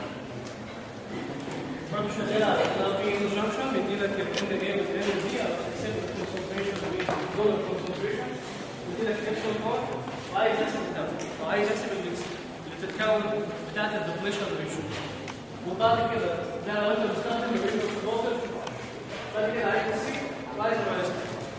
برضه شغال على لو في انجكشن بيدي لك ال ايه وال ال دي على حسب الكونسنتريشن والدولار كونسنتريشن بيدي لك اكشن بار وعايز يحسب الدم وعايز يحسب اللي بتتكون بتاعت الدبليشن ريشيو وبعد كده ده لو انت مستخدم الريشيو فولتج بعد كده عايز السي وعايز الريسك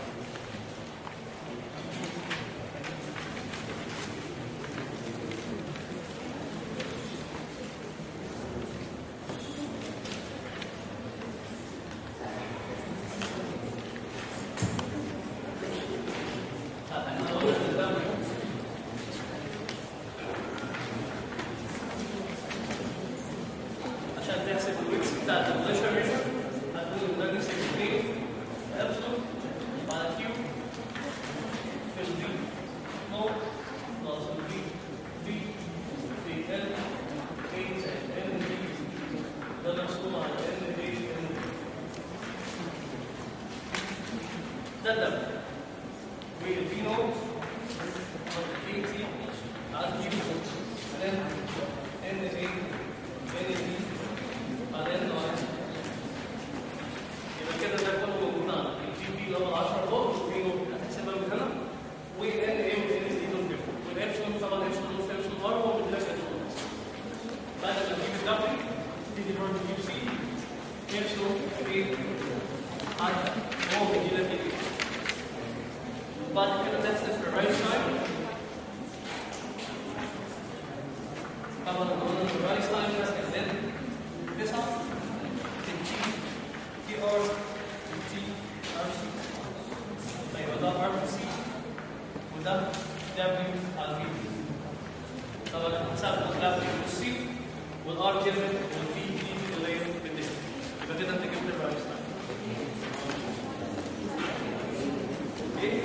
عشان تحسب الويكس بتاع البليشر ريشيو هتقول ده نفسك في ابسلون على كيو في البي نو ناقص البي بي في ال اي زائد ان بي ده مقسوم على ان بي ان ده ده والبي نوت اي تي على كيو ان ان اي ان بي بعدين ناقص يبقى كده ده كله موجود عندك الجي بي اللي هو 10 فولت والبي نوت هتحسبها من هنا وان اي وان دي دول بيفرق والابسلون طبعا ابسلون نص ابسلون ار هو بيديلك ابسلون بعد ما تجيب الدبليو تيجي برضه تجيب سي ابسلون ايه عدى هو بيديلك ايه وبعد كده تحسب الرايت سايد طبعا قلنا الرايت سايد ده كان تسعة تي تي ار تي ار سي يبقى ده ار سي وده دبليو على في طبعا حسبنا دبليو سي والار جيفن والفي دي اللي هي بالنسبه يبقى كده انت جبت الرايت سايد ايه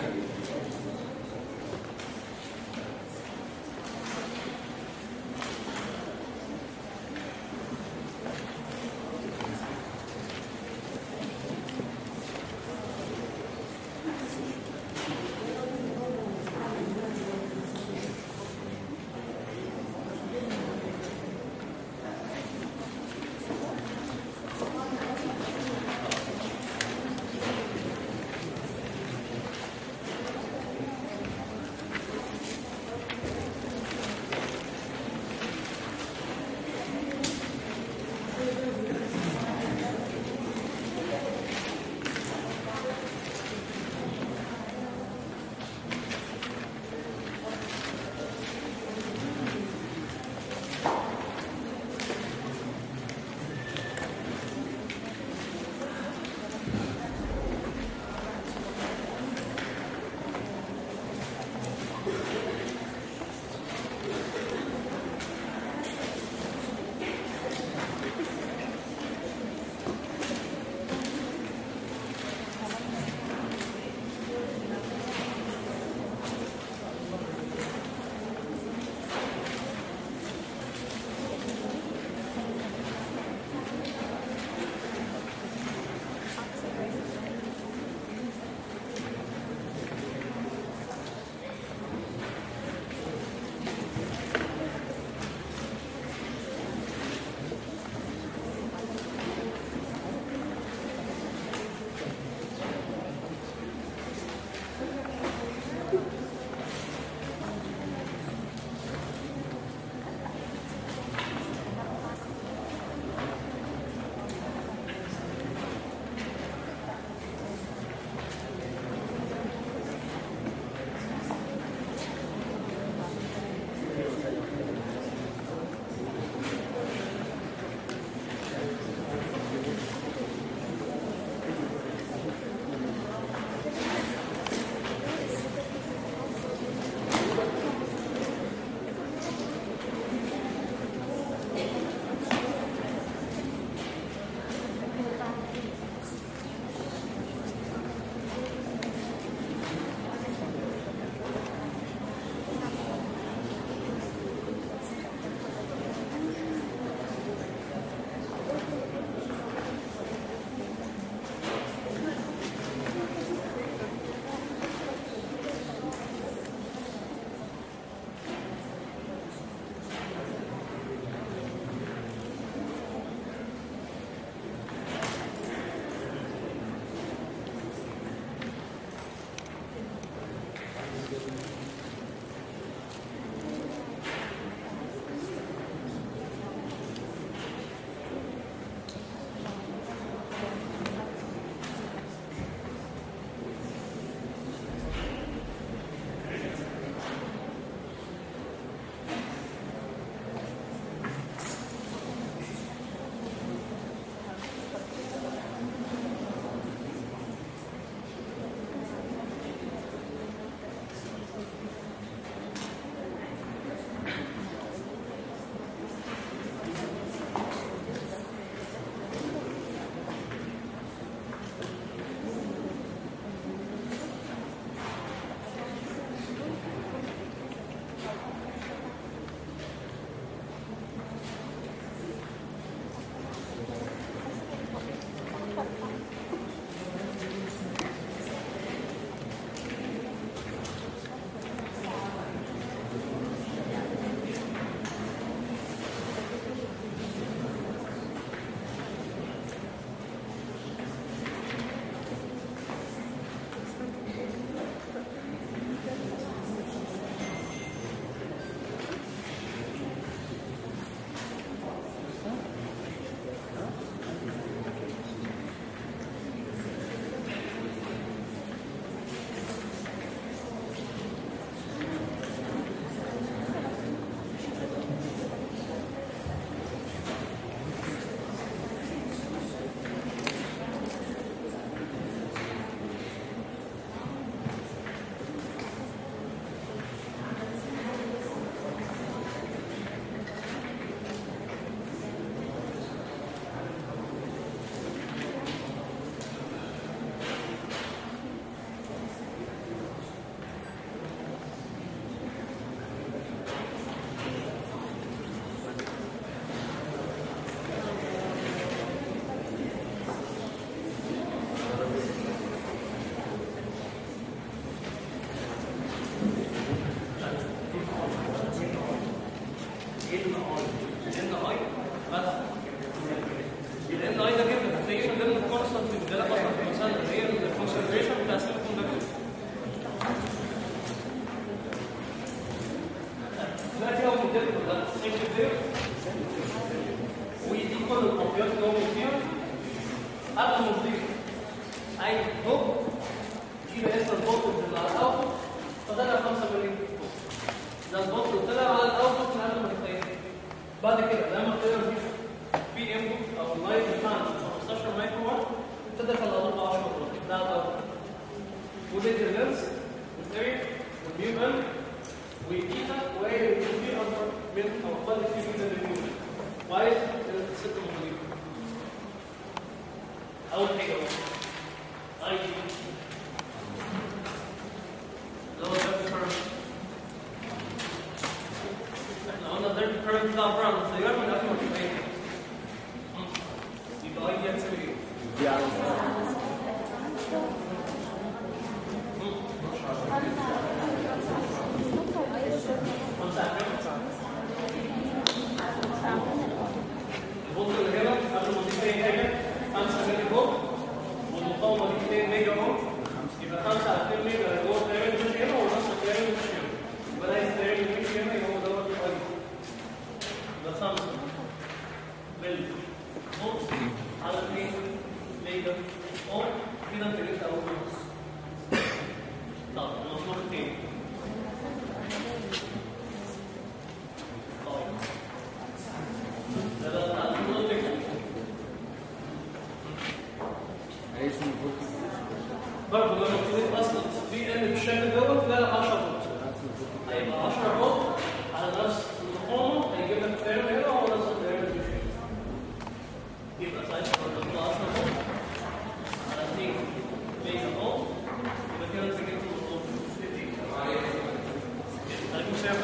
هوب جي بي اس الفولتج اللي على الاوتبوت فطلع 5 ملي ده الفولت طلع على الاوتبوت من قبل ما تتغير بعد كده لما طلع في في انبوت او اللايت بتاعنا 15 مايكرو وات ابتدى يطلع له 10 فولت ده الاوتبوت والانترنس والاريا والميو ام وايتا وايه في اكبر من او اقل كتير جدا من الميو كويس الست موجودين اول حاجه اي جي اللي هو درجه كرنت احنا قلنا درجه كرنت بتاع براون تغير من قبل ما تتغير يبقى اي دي هتساوي ايه؟ دي على خمسة أمبير الفولت اللي هنا قبل ما نضيف أي حاجة 5 ملي فولت والمقاومة دي 2 ميجا أوم يبقى 5 على 2 ميجا اللي هو التيار اللي ماشي هنا ونص التيار اللي ماشي هنا يبقى ده التيار اللي ماشي هنا يبقى هو دوت الاي يبقى 5 ملي فولت على 2 ميجا أوم كده انت جبت أول نص طب المطلوب التاني ده بقى بتاع الفولت عايز الفولت برضه لما ابتديت اصلا في ان بالشكل دوت لا 10 فولت هيبقى 10 فولت على نفس المقاومه هيجيب لك التيار هنا وهو نفس التيار اللي فيه يبقى ساعتها برضه 10 فولت على 2 ميجا فولت يبقى كده انت جبت المطلوب عليكم السلام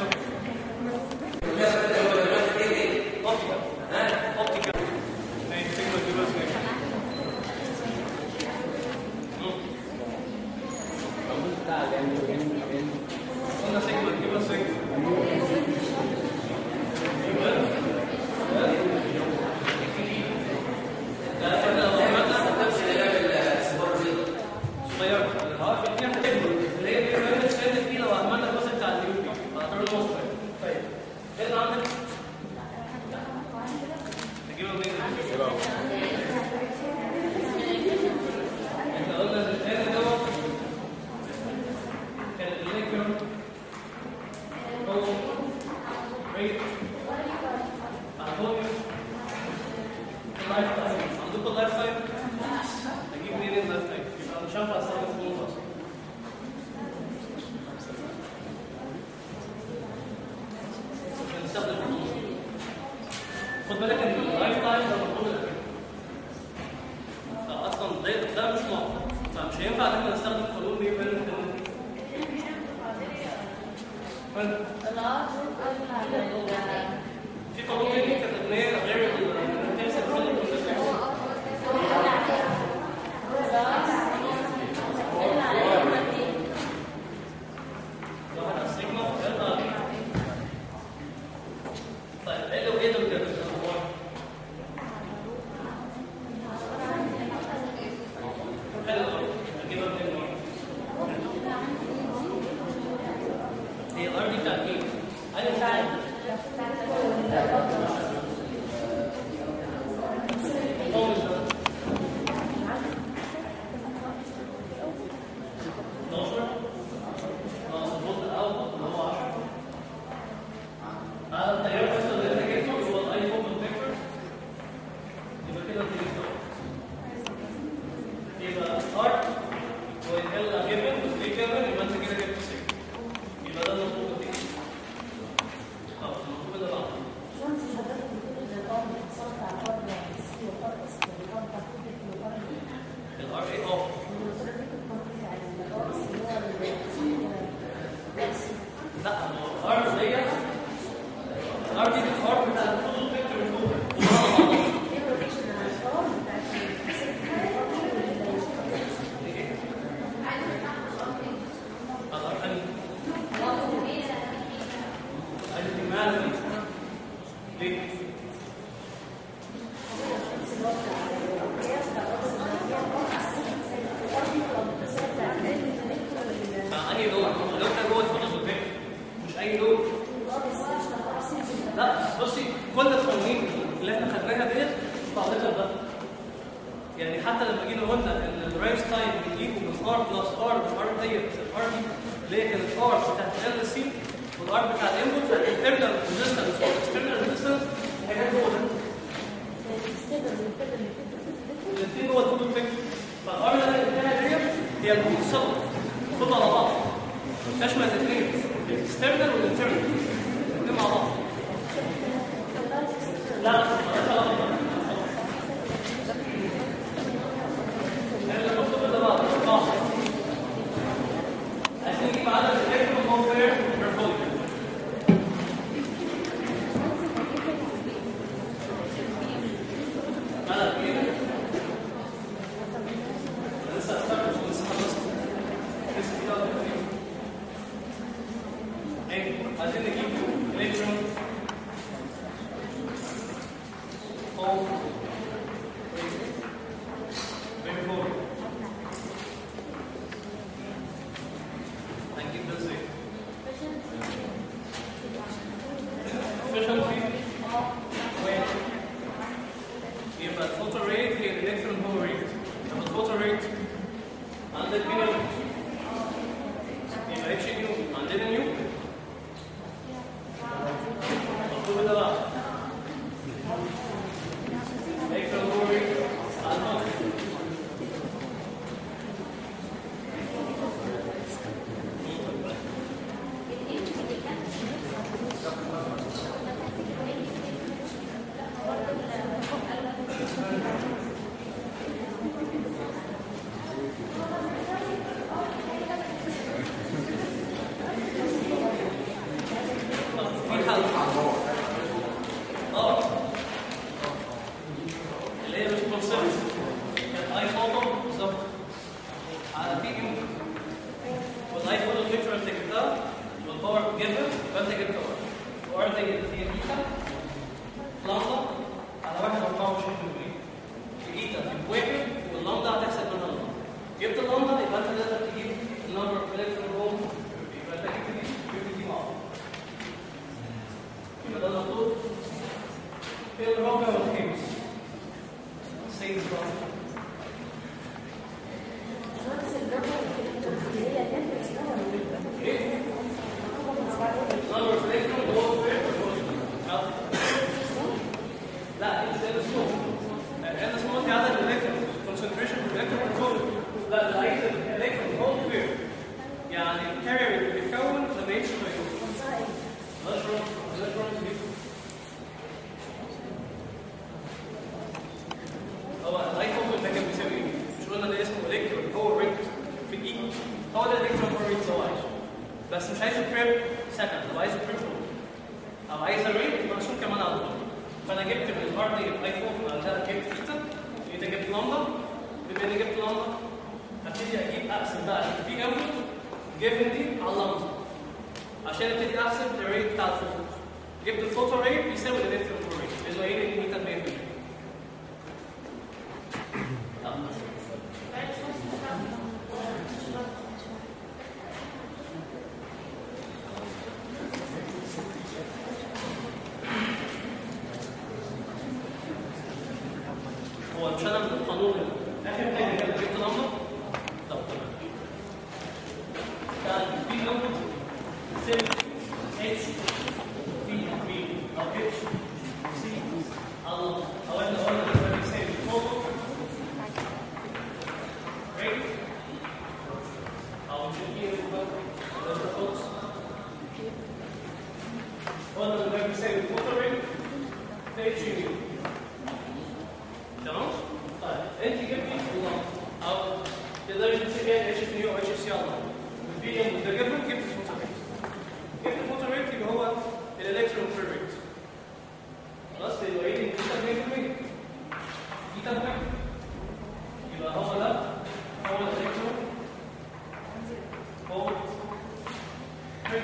اوبتيكال ها اوبتيكال هي تكبر دي بس هيك. بتاع الان ان ان قلنا سيجما كده سيجما صغير الهواء في الجنة تكبر اللي هي كمان تشتغل فيه لو عملنا الجزء بتاع اليو بي هتعمل نص طيب ايه عندك؟ تجيبها منين؟ احنا قلنا ان الثاني دوت كان الليكر هو ريت أنطونيو اللايف تايم عندكم اللايف تايم؟ أجيب منين اللايف تايم؟ يبقى مش هينفع أستخدم فلوس أصلا مش هنستخدم فلوس خد بالك إن اللايف تايم ده مطلوب الأخير فأصلا ده ده مش معطى فمش هينفع إن احنا نستخدم قانون مية بين القانون في قانون تاني كتبناه غير الانتنسيف واحد على السيجما ثلاثة على البيتا. طيب ايه لو ايه ده بجد الأخبار؟ حلو قوي اجيبها منين مرة هي الار دي بتاعت ايه؟ انا مش عارف خالص ده. 12 ناقص الفولت الاوت اللي هو 10 هذا التيار اصلا اللي انت جبته اللي هو الايفون بروتكتور يبقى كده انت جبته يبقى ار وال جيفن والبي جيفن يبقى انت كده جبت 6 يبقى ده المطلوب منك طب المطلوب ده بعض الار اي اه لا ما هو الار ديت الار دي الار بتاع الفوتو بيكتشر من الار اني اني مالك ليه؟ فأنهي دور؟ لو انت جوه الفوتو بيكتشر مش اي دور لا بصي كل القوانين اللي احنا خدناها ديت بعضها ده يعني حتى لما جينا قلنا ان الرايس تايم ار بلس ار ار ديت الار دي اللي هي كانت ار بتاعت ال سي والار بتاع الانبوت بتاع الانترنال ريزيستنس والاكسترنال ريزيستنس هي هو ده الاثنين هو الفوتو تك فالار اللي انا قلتها ديت هي المتصله كلها على بعض تشمل الاثنين الاكسترنال والانترنال الاثنين مع بعض لا لا مالهاش علاقة. يعني اللي مكتوب ده بعض اه عايزين نجيب عدد الالكترون كومبير بيرفوليوم عدد كبير لسه هستخدم لسه خلصت لسه في عدد كتير ايه عايزين نجيب الكترون او بيرفوليوم هنجيب ده ازاي؟ efficiency وين؟ يبقى الفوتو ريت هي الالكترون هو ريت يبقى الفوتو ريت عندك هنا يبقى اتش نيو عندنا نيو مكتوب ده بقى الالكترون هو ريت عندنا في حل اه اللي هي responsibility كانت اي فوتو بالظبط على بي يو والاي فوتو بيكتشر انت جبتها والباور جيفن يبقى انت جبت ار وار دي هي ايتا لامدا على 124 في ايتا في بويبل واللامدا هتحسب منها اللامدا جبت اللامدا يبقى انت تقدر تجيب النمبر اوف الكترون هوم يبقى انت جبت دي جبت دي مع بعض يبقى ده المطلوب في الرابع والخامس سيد الرابع ايه؟ number of electrons هو لا مش ده اسمه انا اسمه دي عدد الالكترون concentration of electron control لا ده عايز الالكترون هو كبير يعني الكارير اللي بيتكون لما يمشي ما يمشي الكترون الكترون هو الايفون ده كان بيساوي ايه؟ مش قلنا ده اسمه الكترون هو ريت في الاي هو ده الالكترون هو ريت هو عايزه بس مش عايزه بريب سكند هو عايزه بريب او عايز الريت يبقى مرسوم كمان على البورد فانا جبت من الار دي الايفون بعدها جبت ايتا ايتا جبت لمبه بما اني جبت لمبه هبتدي اجيب اقسم بقى البي اوت جيفن دي على اللمبه عشان ابتدي احسب الريت بتاع الفوتو جبت الفوتو ريت بيساوي الالكترون ريت اللي هو ايه ميتا 100% هو مش انا من القانون اخر حاجه كده جبت لمبه طب تمام كان في لمبه سيل اتش في بي او اتش سي الله او احنا قلنا ده بيساوي فوتو ريت او نشوف ايه ده فوتو قلنا ده بيساوي فوتو ريت اتش يو تمام؟ طيب انت جبتي الله او تقدري تمسكي اتش في يو اتش سي الله البي ام ده جبت جبت الفوتو ريت جبت الفوتو ريت يبقى هو الالكترون بير ريت خلاص يبقى ايه بيتا 100% بيتا 100 يبقى هو ده هو الالكترون هو ريت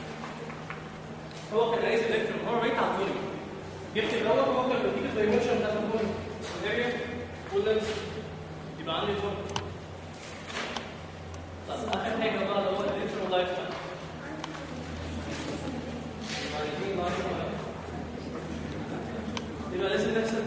هو كان عايز الالكترون هو ريت على الفوليوم جبت الاول هو كان بيجيب الدايمنشن بتاعت الفوليوم والاريا واللينس يبقى عندي الفوليوم طب اخر حاجه بقى اللي هو الالكترون لايف تايم يبقى لازم نحسب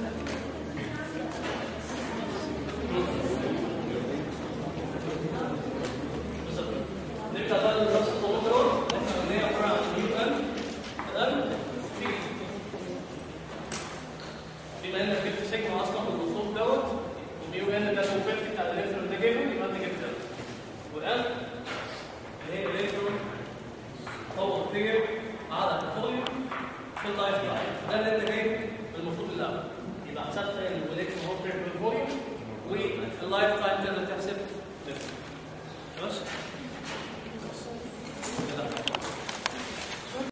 جبت سيجما اصلا بالمطلوب دوت وبيو ان ده الوبيلتي بتاع الالكترون ده جايبه يبقى انت جبت ده والان اللي هي الالكترون هو كتير على الفوليوم في اللايف لاين ده اللي انت جايبه المفروض الاول يبقى حسبت الالكترون هو كتير بالفوليوم واللايف تايم تقدر تحسب ده. خلاص